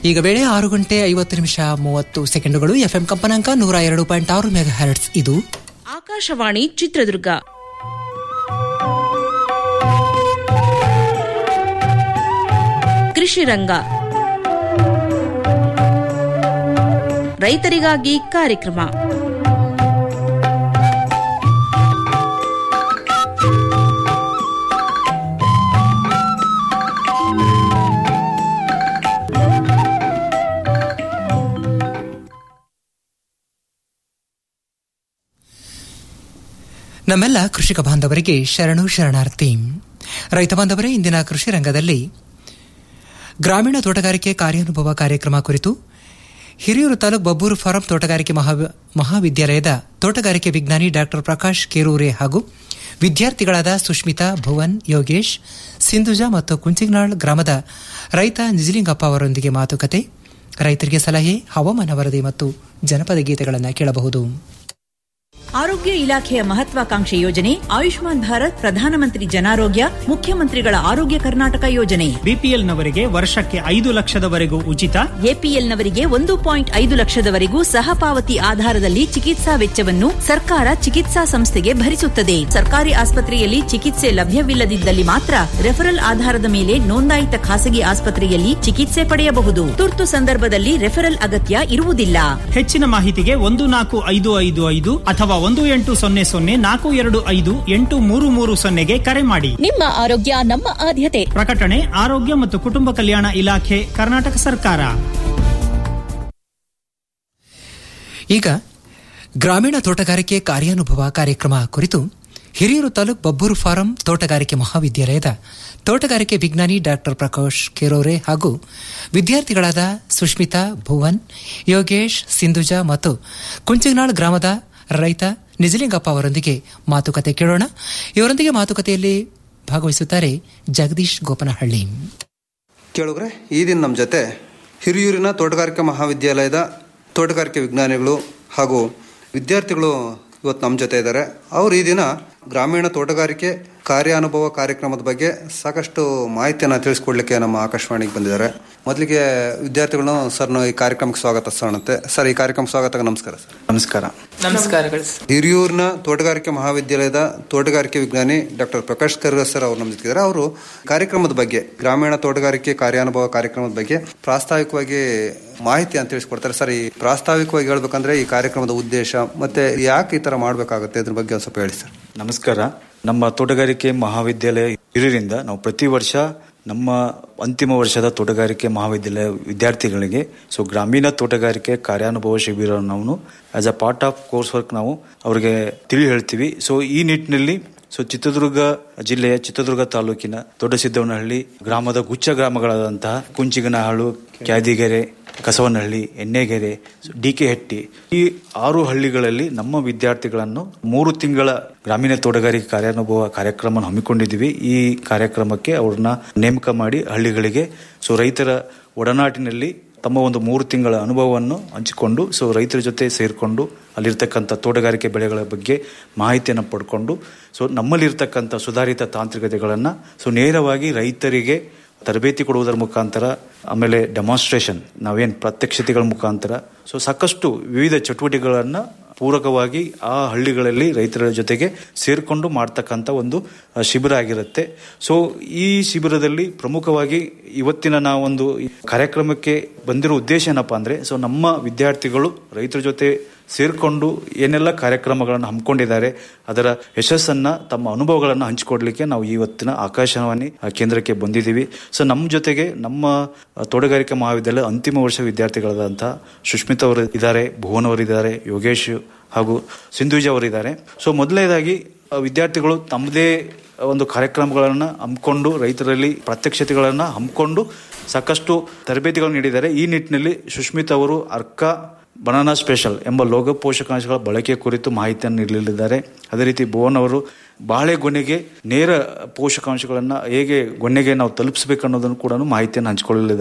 ಈಗ ವೇಳೆ ಆರು ಗಂಟೆ ಐವತ್ತು ನಿಮಿಷ ಮೂವತ್ತು ಸೆಕೆಂಡುಗಳು ಎಫ್ಎಂ ಕಂಪನಾಂಕ ನೂರ ಎರಡು ಪಾಯಿಂಟ್ ಆರು ಮೆಗಾ ಹರ್ಟ್ಸ್ ಇದು ಆಕಾಶವಾಣಿ ಚಿತ್ರದುರ್ಗ ಕೃಷಿ ರಂಗ ರೈತರಿಗಾಗಿ ಕಾರ್ಯಕ್ರಮ ನಮ್ಮೆಲ್ಲ ಕೃಷಿಕ ಬಾಂಧವರಿಗೆ ಶರಣು ಶರಣಾರ್ಥಿ ರೈತ ಬಾಂಧವರೇ ಇಂದಿನ ಕೃಷಿ ರಂಗದಲ್ಲಿ ಗ್ರಾಮೀಣ ತೋಟಗಾರಿಕೆ ಕಾರ್ಯಾನುಭವ ಕಾರ್ಯಕ್ರಮ ಕುರಿತು ಹಿರಿಯೂರು ತಾಲೂಕು ಬಬ್ಬೂರು ಫಾರಂ ತೋಟಗಾರಿಕೆ ಮಹಾ- ಮಹಾವಿದ್ಯಾಲಯದ ತೋಟಗಾರಿಕೆ ವಿಜ್ಞಾನಿ ಡಾಕ್ಟರ್ ಪ್ರಕಾಶ್ ಕೇರೂರೆ ಹಾಗೂ ವಿದ್ಯಾರ್ಥಿಗಳಾದ ಸುಷ್ಮಿತಾ ಭುವನ್ ಯೋಗೇಶ್ ಸಿಂಧುಜಾ ಮತ್ತು ಕುಂಚಿಗ್ನಾಳ್ ಗ್ರಾಮದ ರೈತ ನಿಜಲಿಂಗಪ್ಪ ಅವರೊಂದಿಗೆ ಮಾತುಕತೆ ರೈತರಿಗೆ ಸಲಹೆ ಹವಾಮಾನ ವರದಿ ಮತ್ತು ಜನಪದ ಗೀತೆಗಳನ್ನು ಕೇಳಬಹುದು ಆರೋಗ್ಯ ಇಲಾಖೆಯ ಮಹತ್ವಾಕಾಂಕ್ಷೆ ಯೋಜನೆ ಆಯುಷ್ಮಾನ್ ಭಾರತ್ ಪ್ರಧಾನಮಂತ್ರಿ ಜನಾರೋಗ್ಯ ಮುಖ್ಯಮಂತ್ರಿಗಳ ಆರೋಗ್ಯ ಕರ್ನಾಟಕ ಯೋಜನೆ ಬಿಪಿಎಲ್ನವರಿಗೆ ವರ್ಷಕ್ಕೆ ಐದು ಲಕ್ಷದವರೆಗೂ ಉಚಿತ ಎಪಿಎಲ್ನವರಿಗೆ ಒಂದು ಪಾಯಿಂಟ್ ಐದು ಲಕ್ಷದವರೆಗೂ ಸಹಪಾವತಿ ಆಧಾರದಲ್ಲಿ ಚಿಕಿತ್ಸಾ ವೆಚ್ಚವನ್ನು ಸರ್ಕಾರ ಚಿಕಿತ್ಸಾ ಸಂಸ್ಥೆಗೆ ಭರಿಸುತ್ತದೆ ಸರ್ಕಾರಿ ಆಸ್ಪತ್ರೆಯಲ್ಲಿ ಚಿಕಿತ್ಸೆ ಲಭ್ಯವಿಲ್ಲದಿದ್ದಲ್ಲಿ ಮಾತ್ರ ರೆಫರಲ್ ಆಧಾರದ ಮೇಲೆ ನೋಂದಾಯಿತ ಖಾಸಗಿ ಆಸ್ಪತ್ರೆಯಲ್ಲಿ ಚಿಕಿತ್ಸೆ ಪಡೆಯಬಹುದು ತುರ್ತು ಸಂದರ್ಭದಲ್ಲಿ ರೆಫರಲ್ ಅಗತ್ಯ ಇರುವುದಿಲ್ಲ ಹೆಚ್ಚಿನ ಮಾಹಿತಿಗೆ ಒಂದು ನಾಲ್ಕು ಐದು ಐದು ಐದು ಅಥವಾ ಒಂದು ಎಂಟು ಸೊನ್ನೆ ಸೊನ್ನೆ ನಾಲ್ಕು ಎರಡು ಐದು ಎಂಟು ಮೂರು ಮೂರು ಸೊನ್ನೆಗೆ ಕರೆ ಮಾಡಿ ನಿಮ್ಮ ಆರೋಗ್ಯ ನಮ್ಮ ಆದ್ಯತೆ ಪ್ರಕಟಣೆ ಆರೋಗ್ಯ ಮತ್ತು ಕುಟುಂಬ ಕಲ್ಯಾಣ ಇಲಾಖೆ ಕರ್ನಾಟಕ ಸರ್ಕಾರ ಈಗ ಗ್ರಾಮೀಣ ತೋಟಗಾರಿಕೆ ಕಾರ್ಯಾನುಭವ ಕಾರ್ಯಕ್ರಮ ಕುರಿತು ಹಿರಿಯೂರು ತಾಲೂಕು ಬಬ್ಬೂರು ಫಾರಂ ತೋಟಗಾರಿಕೆ ಮಹಾವಿದ್ಯಾಲಯದ ತೋಟಗಾರಿಕೆ ವಿಜ್ಞಾನಿ ಡಾಕ್ಟರ್ ಪ್ರಕಾಶ್ ಕೆರೋರೆ ಹಾಗೂ ವಿದ್ಯಾರ್ಥಿಗಳಾದ ಸುಷ್ಮಿತಾ ಭುವನ್ ಯೋಗೇಶ್ ಸಿಂಧುಜಾ ಮತ್ತು ಕುಂಚಿಗ್ನಾಳ್ ಗ್ರಾಮದ ರೈತ ನಿಜಲಿಂಗಪ್ಪ ಅವರೊಂದಿಗೆ ಮಾತುಕತೆ ಕೇಳೋಣ ಇವರೊಂದಿಗೆ ಮಾತುಕತೆಯಲ್ಲಿ ಭಾಗವಹಿಸುತ್ತಾರೆ ಜಗದೀಶ್ ಗೋಪನಹಳ್ಳಿ ಕೇಳುಗ್ರೆ ಈ ದಿನ ನಮ್ಮ ಜೊತೆ ಹಿರಿಯೂರಿನ ತೋಟಗಾರಿಕೆ ಮಹಾವಿದ್ಯಾಲಯದ ತೋಟಗಾರಿಕೆ ವಿಜ್ಞಾನಿಗಳು ಹಾಗೂ ವಿದ್ಯಾರ್ಥಿಗಳು ಇವತ್ತು ನಮ್ಮ ಜೊತೆ ಇದ್ದಾರೆ ಅವರು ಈ ದಿನ ಗ್ರಾಮೀಣ ತೋಟಗಾರಿಕೆ ಕಾರ್ಯಾನುಭವ ಕಾರ್ಯಕ್ರಮದ ಬಗ್ಗೆ ಸಾಕಷ್ಟು ಮಾಹಿತಿಯನ್ನು ತಿಳಿಸ್ಕೊಡ್ಲಿಕ್ಕೆ ನಮ್ಮ ಆಕಾಶವಾಣಿಗೆ ಬಂದಿದ್ದಾರೆ ಮೊದಲಿಗೆ ವಿದ್ಯಾರ್ಥಿಗಳು ಸರ್ ನಾವು ಈ ಕಾರ್ಯಕ್ರಮಕ್ಕೆ ಸ್ವಾಗತ ಸರಣತೆ ಸರ್ ಈ ಕಾರ್ಯಕ್ರಮ ಸ್ವಾಗತ ನಮಸ್ಕಾರ ಸರ್ ನಮಸ್ಕಾರ ನಮಸ್ಕಾರಗಳು ಹಿರಿಯೂರಿನ ತೋಟಗಾರಿಕೆ ಮಹಾವಿದ್ಯಾಲಯದ ತೋಟಗಾರಿಕೆ ವಿಜ್ಞಾನಿ ಡಾಕ್ಟರ್ ಪ್ರಕಾಶ್ ಕರ್ರ ಸರ್ ಅವರು ನಮ್ಮ ಜೊತೆಗಿದ್ದಾರೆ ಅವರು ಕಾರ್ಯಕ್ರಮದ ಬಗ್ಗೆ ಗ್ರಾಮೀಣ ತೋಟಗಾರಿಕೆ ಕಾರ್ಯಾನುಭವ ಕಾರ್ಯಕ್ರಮದ ಬಗ್ಗೆ ಪ್ರಾಸ್ತಾವಿಕವಾಗಿ ಮಾಹಿತಿ ಅಂತ ತಿಳಿಸ್ಕೊಡ್ತಾರೆ ಸರ್ ಈ ಪ್ರಾಸ್ತಾವಿಕವಾಗಿ ಹೇಳ್ಬೇಕಂದ್ರೆ ಈ ಕಾರ್ಯಕ್ರಮದ ಉದ್ದೇಶ ಮತ್ತೆ ಯಾಕೆ ಈ ತರ ಮಾಡಬೇಕಾಗುತ್ತೆ ಅದ್ರ ಬಗ್ಗೆ ಒಂದು ಸ್ವಲ್ಪ ಹೇಳಿ ಸರ್ ನಮಸ್ಕಾರ ನಮ್ಮ ತೋಟಗಾರಿಕೆ ಮಹಾವಿದ್ಯಾಲಯ ಹಿರಿಯರಿಂದ ನಾವು ಪ್ರತಿ ವರ್ಷ ನಮ್ಮ ಅಂತಿಮ ವರ್ಷದ ತೋಟಗಾರಿಕೆ ಮಹಾವಿದ್ಯಾಲಯ ವಿದ್ಯಾರ್ಥಿಗಳಿಗೆ ಸೊ ಗ್ರಾಮೀಣ ತೋಟಗಾರಿಕೆ ಕಾರ್ಯಾನುಭವ ಶಿಬಿರ ನಾವು as a part of course work ನಾವು ಅವರಿಗೆ ತಿಳಿ ಹೇಳ್ತೀವಿ ಸೊ ಈ ನಿಟ್ಟಿನಲ್ಲಿ ಸೊ ಚಿತ್ರದುರ್ಗ ಜಿಲ್ಲೆಯ ಚಿತ್ರದುರ್ಗ ತಾಲೂಕಿನ ದೊಡ್ಡಸಿದ್ದವನಹಳ್ಳಿ ಗ್ರಾಮದ ಗುಚ್ಚ ಗ್ರಾಮಗಳಾದಂತಹ ಕುಂಚಿಗನಹಾಳು ಕ್ಯಾದಿಗೆರೆ ಕಸವನಹಳ್ಳಿ ಎಣ್ಣೆಗೆರೆ ಡಿಕೆಹಟ್ಟಿ ಈ ಆರು ಹಳ್ಳಿಗಳಲ್ಲಿ ನಮ್ಮ ವಿದ್ಯಾರ್ಥಿಗಳನ್ನು ಮೂರು ತಿಂಗಳ ಗ್ರಾಮೀಣ ತೋಟಗಾರಿಕೆ ಕಾರ್ಯಾನುಭವ ಕಾರ್ಯಕ್ರಮ ಹಮ್ಮಿಕೊಂಡಿದ್ದೀವಿ ಈ ಕಾರ್ಯಕ್ರಮಕ್ಕೆ ಅವ್ರನ್ನ ನೇಮಕ ಮಾಡಿ ಹಳ್ಳಿಗಳಿಗೆ ಸೊ ರೈತರ ಒಡನಾಟಿನಲ್ಲಿ ತಮ್ಮ ಒಂದು ಮೂರು ತಿಂಗಳ ಅನುಭವವನ್ನು ಹಂಚಿಕೊಂಡು ಸೊ ರೈತರ ಜೊತೆ ಸೇರಿಕೊಂಡು ಅಲ್ಲಿರ್ತಕ್ಕಂಥ ತೋಟಗಾರಿಕೆ ಬೆಳೆಗಳ ಬಗ್ಗೆ ಮಾಹಿತಿಯನ್ನು ಪಡ್ಕೊಂಡು ಸೊ ನಮ್ಮಲ್ಲಿರ್ತಕ್ಕಂಥ ಸುಧಾರಿತ ತಾಂತ್ರಿಕತೆಗಳನ್ನು ಸೊ ನೇರವಾಗಿ ರೈತರಿಗೆ ತರಬೇತಿ ಕೊಡುವುದರ ಮುಖಾಂತರ ಆಮೇಲೆ ಡೆಮಾನ್ಸ್ಟ್ರೇಷನ್ ನಾವೇನು ಪ್ರತ್ಯಕ್ಷತೆಗಳ ಮುಖಾಂತರ ಸೊ ಸಾಕಷ್ಟು ವಿವಿಧ ಚಟುವಟಿಕೆಗಳನ್ನು ಪೂರಕವಾಗಿ ಆ ಹಳ್ಳಿಗಳಲ್ಲಿ ರೈತರ ಜೊತೆಗೆ ಸೇರಿಕೊಂಡು ಮಾಡ್ತಕ್ಕಂಥ ಒಂದು ಅಹ್, ಶಿಬಿರ ಆಗಿರುತ್ತೆ ಸೊ ಈ ಶಿಬಿರದಲ್ಲಿ ಪ್ರಮುಖವಾಗಿ ಇವತ್ತಿನ ನಾವೊಂದು ಈ ಕಾರ್ಯಕ್ರಮಕ್ಕೆ ಬಂದಿರೋ ಉದ್ದೇಶ ಏನಪ್ಪಾ ಅಂದ್ರೆ ಸೊ ನಮ್ಮ ವಿದ್ಯಾರ್ಥಿಗಳು ರೈತರ ಜೊತೆ ಸೇರಿಕೊಂಡು ಏನೆಲ್ಲ ಕಾರ್ಯಕ್ರಮಗಳನ್ನು ಹಮ್ಮಿಕೊಂಡಿದ್ದಾರೆ ಅದರ ಯಶಸ್ಸನ್ನ ತಮ್ಮ ಅನುಭವಗಳನ್ನು ಹಂಚಿಕೊಡ್ಲಿಕ್ಕೆ ನಾವು ಇವತ್ತಿನ ಆಕಾಶವಾಣಿ ಆ, ಕೇಂದ್ರಕ್ಕೆ ಬಂದಿದ್ದೀವಿ ಸೊ ನಮ್ಮ ಜೊತೆಗೆ ನಮ್ಮ ಆ, ತೋಟಗಾರಿಕೆ ಮಹಾವಿದ್ಯಾಲಯ ಅಂತಿಮ ವರ್ಷ ವಿದ್ಯಾರ್ಥಿಗಳಾದಂತಹ ಸುಷ್ಮಿತಾ ಅವರು ಇದ್ದಾರೆ ಭುವನ್ ಅವರಿದ್ದಾರೆ ಯೋಗೇಶ್ ಹಾಗೂ ಸಿಂಧುಜ ಅವರಿದ್ದಾರೆ ಸೊ ಮೊದಲನೇದಾಗಿ ಆ, ವಿದ್ಯಾರ್ಥಿಗಳು ತಮ್ಮದೇ ಒಂದು ಕಾರ್ಯಕ್ರಮಗಳನ್ನು ಹಮ್ಮಿಕೊಂಡು ರೈತರಲ್ಲಿ ಪ್ರತ್ಯಕ್ಷತೆಗಳನ್ನು ಹಮ್ಮಿಕೊಂಡು ಸಾಕಷ್ಟು ತರಬೇತಿಗಳನ್ನು ನೀಡಿದ್ದಾರೆ ಈ ನಿಟ್ಟಿನಲ್ಲಿ ಸುಷ್ಮಿತಾ ಅವರು ಅರ್ಕ ಬನಾನಾ ಸ್ಪೆಷಲ್ ಎಂಬ ಲೋಗ ಪೋಷಕಾಂಶಗಳ ಬಳಕೆ ಕುರಿತು ಮಾಹಿತಿಯನ್ನು ನೀಡಲಿದ್ದಾರೆ ಅದೇ ರೀತಿ ಭುವನ್ ಅವರು ಬಾಳೆಗೊನೆಗೆ ನೇರ ಪೋಷಕಾಂಶಗಳನ್ನು ಹೇಗೆ ಗೊನೆಗೆ ನಾವು ತಲುಪಿಸಬೇಕು ಅನ್ನೋದನ್ನು ಕೂಡ ಮಾಹಿತಿಯನ್ನು ಹಂಚಿಕೊಳ್ಳಲಿದ್ದಾರೆ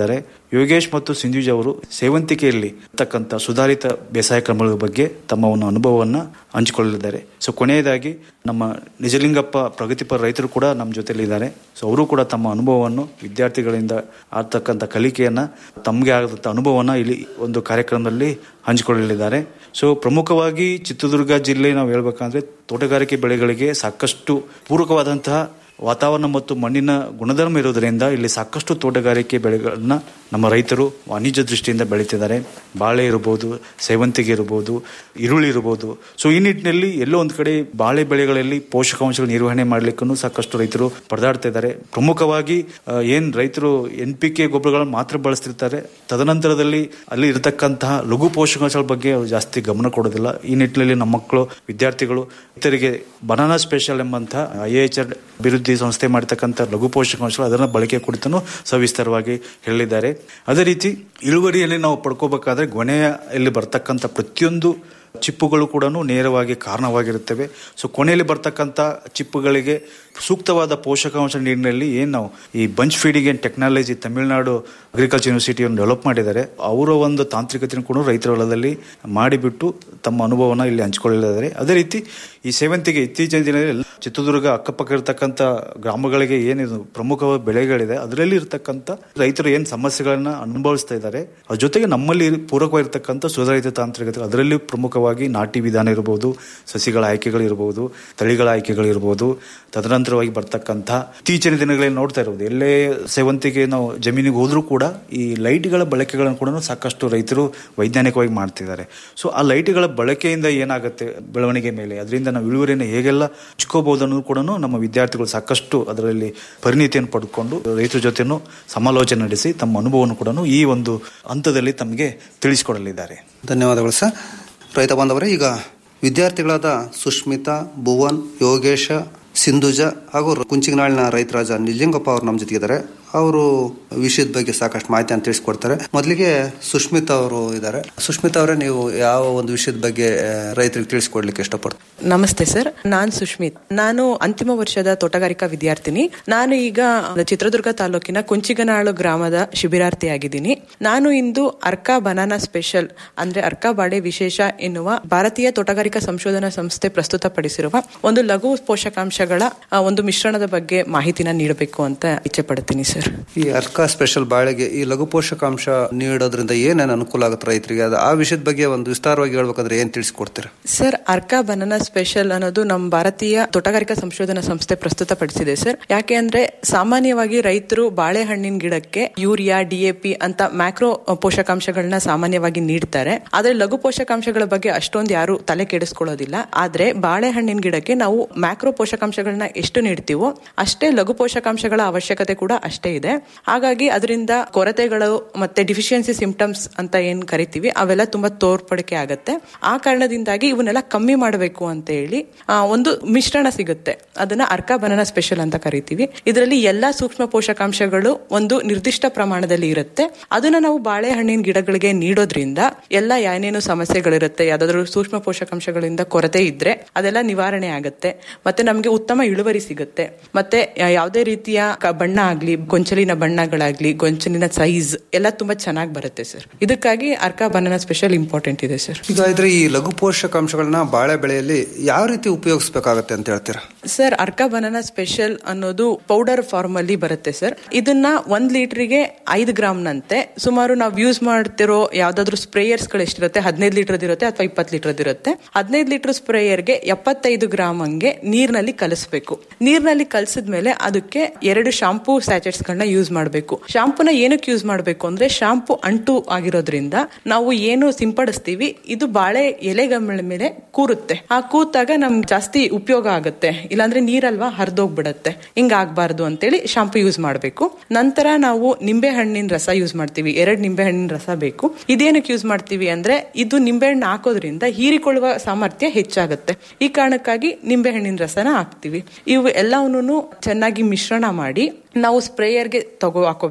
ಯೋಗೇಶ್ ಮತ್ತು ಸಿಂಧುಜ್ ಅವರು ಸೇವಂತಿಕೆಯಲ್ಲಿ ಇರ್ತಕ್ಕಂಥ ಸುಧಾರಿತ ಬೇಸಾಯ ಕ್ರಮಗಳ ಬಗ್ಗೆ ತಮ್ಮ ಒಂದು ಅನುಭವವನ್ನು ಹಂಚಿಕೊಳ್ಳಲಿದ್ದಾರೆ ಸೊ ಕೊನೆಯದಾಗಿ ನಮ್ಮ ನಿಜಲಿಂಗಪ್ಪ ಪ್ರಗತಿಪರ ರೈತರು ಕೂಡ ನಮ್ಮ ಜೊತೆಲಿದ್ದಾರೆ ಸೊ ಅವರು ಕೂಡ ತಮ್ಮ ಅನುಭವವನ್ನು ವಿದ್ಯಾರ್ಥಿಗಳಿಂದ ಆಗ್ತಕ್ಕಂಥ ಕಲಿಕೆಯನ್ನು ತಮಗೆ ಆದಂಥ ಅನುಭವವನ್ನು ಇಲ್ಲಿ ಒಂದು ಕಾರ್ಯಕ್ರಮದಲ್ಲಿ ಹಂಚಿಕೊಳ್ಳಲಿದ್ದಾರೆ ಸೊ ಪ್ರಮುಖವಾಗಿ ಚಿತ್ರದುರ್ಗ ಜಿಲ್ಲೆ ನಾವು ಹೇಳ್ಬೇಕಂದ್ರೆ ತೋಟಗಾರಿಕೆ ಬೆಳೆಗಳಿಗೆ ಸಾಕಷ್ಟು ಪೂರಕವಾದಂತಹ ವಾತಾವರಣ ಮತ್ತು ಮಣ್ಣಿನ ಗುಣಧರ್ಮ ಇರೋದರಿಂದ ಇಲ್ಲಿ ಸಾಕಷ್ಟು ತೋಟಗಾರಿಕೆ ಬೆಳೆಗಳನ್ನ ನಮ್ಮ ರೈತರು ವಾಣಿಜ್ಯ ದೃಷ್ಟಿಯಿಂದ ಬೆಳೀತಿದ್ದಾರೆ ಬಾಳೆ ಇರ್ಬೋದು ಸೇವಂತಿಗೆ ಇರ್ಬೋದು ಈರುಳ್ಳಿ ಇರ್ಬೋದು ಸೊ ಈ ನಿಟ್ಟಿನಲ್ಲಿ ಎಲ್ಲೋ ಒಂದು ಕಡೆ ಬಾಳೆ ಬೆಳೆಗಳಲ್ಲಿ ಪೋಷಕಾಂಶಗಳ ನಿರ್ವಹಣೆ ಮಾಡ್ಲಿಕ್ಕೂ ಸಾಕಷ್ಟು ರೈತರು ಪರದಾಡ್ತಾ ಇದ್ದಾರೆ ಪ್ರಮುಖವಾಗಿ ಆ, ಏನ್ ರೈತರು ಎನ್ ಪಿ ಕೆ ಗೊಬ್ಬರಗಳನ್ನು ಮಾತ್ರ ಬಳಸ್ತಿರ್ತಾರೆ ತದನಂತರದಲ್ಲಿ ಅಲ್ಲಿ ಇರತಕ್ಕಂತಹ ಲಘು ಪೋಷಕಾಂಶಗಳ ಬಗ್ಗೆ ಅವ್ರು ಜಾಸ್ತಿ ಗಮನ ಕೊಡೋದಿಲ್ಲ ಈ ನಿಟ್ಟಿನಲ್ಲಿ ನಮ್ಮ ಮಕ್ಕಳು ವಿದ್ಯಾರ್ಥಿಗಳು ರೈತರಿಗೆ ಬನಾನಾ ಸ್ಪೆಷಲ್ ಎಂಬಂತಹ ಐ ಎಚ್ ಆರ್ ಅಭಿವೃದ್ಧಿ ಸಂಸ್ಥೆ ಮಾಡತಕ್ಕಂಥ ಲಘು ಪೋಷಕಾಂಶಗಳು ಅದರ ಬಳಕೆ ಕುರಿತನು ಸವಿಸ್ತರವಾಗಿ ಹೇಳಿದ್ದಾರೆ ಅದೇ ರೀತಿ ಇಳುವರಿಯಲ್ಲಿ ನಾವು ಪಡ್ಕೋಬೇಕಾದ್ರೆ ಗೊನೆಯಲ್ಲಿ ಬರ್ತಕ್ಕಂಥ ಪ್ರತಿಯೊಂದು ಚಿಪ್ಪುಗಳು ಕೂಡ ನೇರವಾಗಿ ಕಾರಣವಾಗಿರುತ್ತವೆ ಸೊ ಕೊನೆಯಲ್ಲಿ ಬರ್ತಕ್ಕಂಥ ಚಿಪ್ಪುಗಳಿಗೆ ಸೂಕ್ತವಾದ ಪೋಷಕಾಂಶ ನೀರಿನಲ್ಲಿ ಏನು ನಾವು ಈ bunch feeding and technology Tamil Nadu agriculture ಯೂನಿವರ್ಸಿಟಿಯನ್ನು ಡೆವಲಪ್ ಮಾಡಿದ್ದಾರೆ ಅವರ ಒಂದು ತಾಂತ್ರಿಕತೆಯನ್ನು ಕೂಡ ರೈತರ ಹೊಲದಲ್ಲಿ ಮಾಡಿಬಿಟ್ಟು ತಮ್ಮ ಅನುಭವನ ಇಲ್ಲಿ ಹಂಚಿಕೊಳ್ಳಲಿದ್ದಾರೆ ಅದೇ ರೀತಿ ಈ ಸೇವಂತಿಗೆ ಇತ್ತೀಚಿನ ದಿನದಲ್ಲಿ ಚಿತ್ರದುರ್ಗ ಅಕ್ಕಪಕ್ಕ ಇರತಕ್ಕಂಥ ಗ್ರಾಮಗಳಿಗೆ ಏನಿದು ಪ್ರಮುಖವಾದ ಬೆಳೆಗಳಿದೆ ಅದರಲ್ಲಿ ಇರತಕ್ಕಂಥ ರೈತರು ಏನು ಸಮಸ್ಯೆಗಳನ್ನ ಅನುಭವಿಸ್ತಾ ಇದ್ದಾರೆ ಅದ್ರ ಜೊತೆಗೆ ನಮ್ಮಲ್ಲಿ ಪೂರಕವಾಗಿರ್ತಕ್ಕಂಥ ಸುಧಾರಿತ ತಾಂತ್ರಿಕತೆ ಅದರಲ್ಲಿ ಪ್ರಮುಖವಾಗಿ ನಾಟಿ ವಿಧಾನ ಇರಬಹುದು ಸಸಿಗಳ ಆಯ್ಕೆಗಳು ಇರಬಹುದು ತಳಿಗಳ ಆಯ್ಕೆಗಳು ಇರಬಹುದು ತದನಂತರವಾಗಿ ಬರ್ತಕ್ಕಂಥ ಇತ್ತೀಚಿನ ದಿನಗಳಲ್ಲಿ ನೋಡ್ತಾ ಇರಬಹುದು ಎಲ್ಲೇ ಸೇವಂತಿಗೆ ನಾವು ಜಮೀನಿಗೆ ಹೋದ್ರೂ ಕೂಡ ಈ ಲೈಟ್ಗಳ ಬಳಕೆಗಳನ್ನು ಕೂಡ ಸಾಕಷ್ಟು ರೈತರು ವೈಜ್ಞಾನಿಕವಾಗಿ ಮಾಡ್ತಿದ್ದಾರೆ ಸೊ ಆ ಲೈಟ್ಗಳ ಬಳಕೆಯಿಂದ ಏನಾಗುತ್ತೆ ಬೆಳವಣಿಗೆ ಮೇಲೆ ಅದರಿಂದ ನಾವು ಇಳುವರಿಯನ್ನು ಹೇಗೆಲ್ಲ ಹಚ್ಕೋಬಹುದು ಅನ್ನೋದು ಕೂಡ ನಮ್ಮ ವಿದ್ಯಾರ್ಥಿಗಳು ಸಾಕಷ್ಟು ಅದರಲ್ಲಿ ಪರಿಣಿತಿಯನ್ನು ಪಡ್ಕೊಂಡು ರೈತರ ಜೊತೆನೂ ಸಮಾಲೋಚನೆ ನಡೆಸಿ ತಮ್ಮ ಅನುಭವವನ್ನು ಕೂಡ ಈ ಒಂದು ಹಂತದಲ್ಲಿ ತಮಗೆ ತಿಳಿಸಿಕೊಡಲಿದ್ದಾರೆ ಧನ್ಯವಾದಗಳು ಸರ್ ರೈತ ಬಾಂಧವರೇ ಈಗ ವಿದ್ಯಾರ್ಥಿಗಳಾದ ಸುಷ್ಮಿತಾ ಭುವನ್ ಯೋಗೇಶ ಸಿಂಧುಜ ಹಾಗೂ ಕುಂಚಿಗನಾಳಿನ ರೈತರಾಜ ನಿಜಲಿಂಗಪ್ಪ ಅವರು ನಮ್ಮ ಜೊತೆಗಿದ್ದಾರೆ ಅವರು ವಿಷಯದ ಬಗ್ಗೆ ಸಾಕಷ್ಟು ಮಾಹಿತಿಯನ್ನು ತಿಳಿಸ್ಕೊಡ್ತಾರೆ ಮೊದಲಿಗೆ ಸುಷ್ಮಿತಾ ಅವರು ಇದ್ದಾರೆ ಸುಷ್ಮಿತಾ ಅವರೇ ನೀವು ಯಾವ ಒಂದು ವಿಷಯದ ಬಗ್ಗೆ ಆ, ರೈತರಿಗೆ ತಿಳಿಸ್ಕೊಡ್ಲಿಕ್ಕೆ ಇಷ್ಟಪಡ್ತೀವಿ ನಮಸ್ತೆ ಸರ್ ನಾನ್ ಸುಷ್ಮಿತ್ ನಾನು ಅಂತಿಮ ವರ್ಷದ ತೋಟಗಾರಿಕಾ ವಿದ್ಯಾರ್ಥಿನಿ ನಾನು ಈಗ ಚಿತ್ರದುರ್ಗ ತಾಲೂಕಿನ ಕುಂಚಿಗನಾಳು ಗ್ರಾಮದ ಶಿಬಿರಾರ್ಥಿಯಾಗಿದ್ದೀನಿ ನಾನು ಇಂದು ಅರ್ಕಾ ಬನಾನಾ ಸ್ಪೆಷಲ್ ಅಂದ್ರೆ ಅರ್ಕಾ ಬಾಡೆ ವಿಶೇಷ ಎನ್ನುವ ಭಾರತೀಯ ತೋಟಗಾರಿಕಾ ಸಂಶೋಧನಾ ಸಂಸ್ಥೆ ಪ್ರಸ್ತುತಪಡಿಸಿರುವ ಒಂದು ಲಘು ಪೋಷಕಾಂಶಗಳ ಆ, ಒಂದು ಮಿಶ್ರಣದ ಬಗ್ಗೆ ಮಾಹಿತಿನ ನೀಡಬೇಕು ಅಂತ ಇಚ್ಛೆ ಪಡ್ತೀನಿ ಸರ್ ಈ ಅರ್ಕಾ ಸ್ಪೆಷಲ್ ಬಾಳೆಗೆ ಈ ಲಘು ಪೋಷಕಾಂಶ ನೀಡೋದ್ರಿಂದ ಏನೇನು ಅನುಕೂಲ ಆಗುತ್ತೆ ರೈತರಿಗೆ ಅದು ಆ ವಿಷಯದ ಬಗ್ಗೆ ಒಂದು ವಿಸ್ತಾರವಾಗಿ ಹೇಳ್ಬೇಕಂದ್ರೆ ಏನ್ ತಿಳಿಸ್ಕೊಡ್ತೀರಾ ಸರ್ ಅರ್ಕಾ ಬನಾನಾ ಸ್ಪೆಷಲ್ ಅನ್ನೋದು ನಮ್ಮ ಭಾರತೀಯ ತೋಟಗಾರಿಕಾ ಸಂಶೋಧನಾ ಸಂಸ್ಥೆ ಪ್ರಸ್ತುತಪಡಿಸಿದೆ ಸರ್ ಯಾಕೆ ಅಂದ್ರೆ ಸಾಮಾನ್ಯವಾಗಿ ರೈತರು ಬಾಳೆಹಣ್ಣಿನ ಗಿಡಕ್ಕೆ ಯೂರಿಯಾ ಡಿಎಪಿ ಅಂತ ಮ್ಯಾಕ್ರೋ ಪೋಷಕಾಂಶಗಳನ್ನ ಸಾಮಾನ್ಯವಾಗಿ ನೀಡ್ತಾರೆ ಆದ್ರೆ ಲಘು ಪೋಷಕಾಂಶಗಳ ಬಗ್ಗೆ ಅಷ್ಟೊಂದು ಯಾರು ತಲೆ ಕೆಡಿಸ್ಕೊಳ್ಳೋದಿಲ್ಲ ಆದ್ರೆ ಬಾಳೆಹಣ್ಣಿನ ಗಿಡಕ್ಕೆ ನಾವು ಮ್ಯಾಕ್ರೋ ಪೋಷಕಾಂಶಗಳನ್ನ ಎಷ್ಟು ನೀಡ್ತೀವೋ ಅಷ್ಟೇ ಲಘು ಪೋಷಕಾಂಶಗಳ ಅವಶ್ಯಕತೆ ಕೂಡ ಅಷ್ಟೇ ಇದೆ ಹಾಗಾಗಿ ಅದರಿಂದ ಕೊರತೆಗಳು ಮತ್ತೆ ಡಿಫಿಷಿಯನ್ಸಿ ಸಿಂಪ್ಟಮ್ಸ್ ಅಂತ ಏನ್ ಕರಿತೀವಿ ಅವೆಲ್ಲ ತುಂಬಾ ತೋರ್ಪಡಿಕೆ ಆಗತ್ತೆ ಆ ಕಾರಣದಿಂದಾಗಿ ಇವನ್ನೆಲ್ಲ ಕಮ್ಮಿ ಮಾಡಬೇಕು ಅಂತ ಹೇಳಿ ಆ, ಒಂದು ಮಿಶ್ರಣ ಸಿಗುತ್ತೆ ಅದನ್ನ ಅರ್ಕಾ ಬನಾನಾ ಸ್ಪೆಷಲ್ ಅಂತ ಕರಿತೀವಿ ಇದರಲ್ಲಿ ಎಲ್ಲಾ ಸೂಕ್ಷ್ಮ ಪೋಷಕಾಂಶಗಳು ಒಂದು ನಿರ್ದಿಷ್ಟ ಪ್ರಮಾಣದಲ್ಲಿ ಇರುತ್ತೆ ಅದನ್ನ ನಾವು ಬಾಳೆಹಣ್ಣಿನ ಗಿಡಗಳಿಗೆ ನೀಡೋದ್ರಿಂದ ಎಲ್ಲ ಏನೇನು ಸಮಸ್ಯೆಗಳಿರುತ್ತೆ ಯಾವ್ದಾದ್ರು ಸೂಕ್ಷ್ಮ ಪೋಷಕಾಂಶಗಳಿಂದ ಕೊರತೆ ಇದ್ರೆ ಅದೆಲ್ಲ ನಿವಾರಣೆ ಆಗುತ್ತೆ ಮತ್ತೆ ನಮಗೆ ಉತ್ತಮ ಇಳುವರಿ ಸಿಗುತ್ತೆ ಮತ್ತೆ ಯಾ- ಯಾವುದೇ ರೀತಿಯ ಕ- ಬಣ್ಣ ಆಗ್ಲಿ ಗೊಂಚಲಿನ ಬಣ್ಣಗಳಾಗ್ಲಿ ಗೊಂಚಲಿನ ಸೈಜ್ ಎಲ್ಲ ತುಂಬಾ ಚೆನ್ನಾಗಿ ಬರುತ್ತೆ ಸರ್ ಇದಕ್ಕಾಗಿ ಅರ್ಕಾ ಬನಾನಾ ಸ್ಪೆಷಲ್ ಇಂಪಾರ್ಟೆಂಟ್ ಇದೆ ಸರ್ ಈಗ ಇದ್ರೆ ಈ ಲಘು ಪೋಷಕಾಂಶಗಳನ್ನ ಬಾಳೆ ಬೆಳೆಯಲ್ಲಿ ಯಾವ ರೀತಿ ಉಪಯೋಗಿಸಬೇಕಾಗತ್ತೆ ಅಂತ ಹೇಳ್ತೀರಾ ಸರ್ ಅರ್ಕಾ ಬನಾನಾ ಸ್ಪೆಷಲ್ ಅನ್ನೋದು ಪೌಡರ್ ಫಾರ್ಮ್ ಅಲ್ಲಿ ಬರುತ್ತೆ ಸರ್ ಇದನ್ನ ಒಂದ್ ಲೀಟರ್ಗೆ ಐದು ಗ್ರಾಮ್ನಂತೆ ಸುಮಾರು ನಾವು ಯೂಸ್ ಮಾಡ್ತಿರೋ ಯಾವ್ದಾದ್ರು ಸ್ಪ್ರೇಯರ್ಸ್ ಗಳು ಎಷ್ಟಿರುತ್ತೆ ಹದಿನೈದು ಲೀಟರ್ ಇರುತ್ತೆ ಅಥವಾ ಇಪ್ಪತ್ತು ಲೀಟರ್ ಇರುತ್ತೆ ಹದಿನೈದು ಲೀಟರ್ ಸ್ಪ್ರೇಯರ್ಗೆ ಎಪ್ಪತ್ತೈದು ಗ್ರಾಮ್ ಹಂಗೆ ನೀರ್ನಲ್ಲಿ ಕಲಿಸ್ಬೇಕು ನೀರ್ನಲ್ಲಿ ಕಲಸಿದ್ಮೇಲೆ ಅದಕ್ಕೆ ಎರಡು ಶಾಂಪೂ ಸ್ಯಾಚೆಟ್ಸ್ ಗಳನ್ನ ಯೂಸ್ ಮಾಡಬೇಕು ಶಾಂಪೂನ ಏನಕ್ಕೆ ಯೂಸ್ ಮಾಡಬೇಕು ಅಂದ್ರೆ ಶಾಂಪೂ ಅಂಟು ಆಗಿರೋದ್ರಿಂದ ನಾವು ಏನು ಸಿಂಪಡಿಸ್ತೀವಿ ಇದು ಬಾಳೆ ಎಲೆಗಳ ಮೇಲೆ ಕೂರುತ್ತೆ ಆ ಕೂತಾಗ ನಮ್ಗೆ ಜಾಸ್ತಿ ಉಪಯೋಗ ಆಗುತ್ತೆ ಇಲ್ಲಾಂದ್ರೆ ನೀರಲ್ವಾ ಹರಿದೋಗ್ಬಿಡತ್ತೆ ಹಿಂಗ ಆಗ್ಬಾರ್ದು ಅಂತೇಳಿ ಶಾಂಪೂ ಯೂಸ್ ಮಾಡಬೇಕು ನಂತರ ನಾವು ನಿಂಬೆ ಹಣ್ಣಿನ ರಸ ಯೂಸ್ ಮಾಡ್ತೀವಿ ಎರಡ್ ನಿಂಬೆ ಹಣ್ಣಿನ ರಸ ಬೇಕು ಇದೇನಕ್ಕೆ ಯೂಸ್ ಮಾಡ್ತೀವಿ ಅಂದ್ರೆ ಇದು ನಿಂಬೆ ಹಣ್ಣು ಹಾಕೋದ್ರಿಂದ ಹೀರಿಕೊಳ್ಳುವ ಸಾಮರ್ಥ್ಯ ಹೆಚ್ಚಾಗುತ್ತೆ ಈ ಕಾರಣಕ್ಕಾಗಿ ನಿಂಬೆ ಹಣ್ಣಿನ ರಸನ ಹಾಕ್ತಿವಿ ಇವು ಎಲ್ಲವನ್ನೂ ಚೆನ್ನಾಗಿ ಮಿಶ್ರಣ ಮಾಡಿ ನಾವು ಸ್ಪ್ರೇಯರ್ಗೆ ತಗೋ ಹಾಕೋಬೇಕು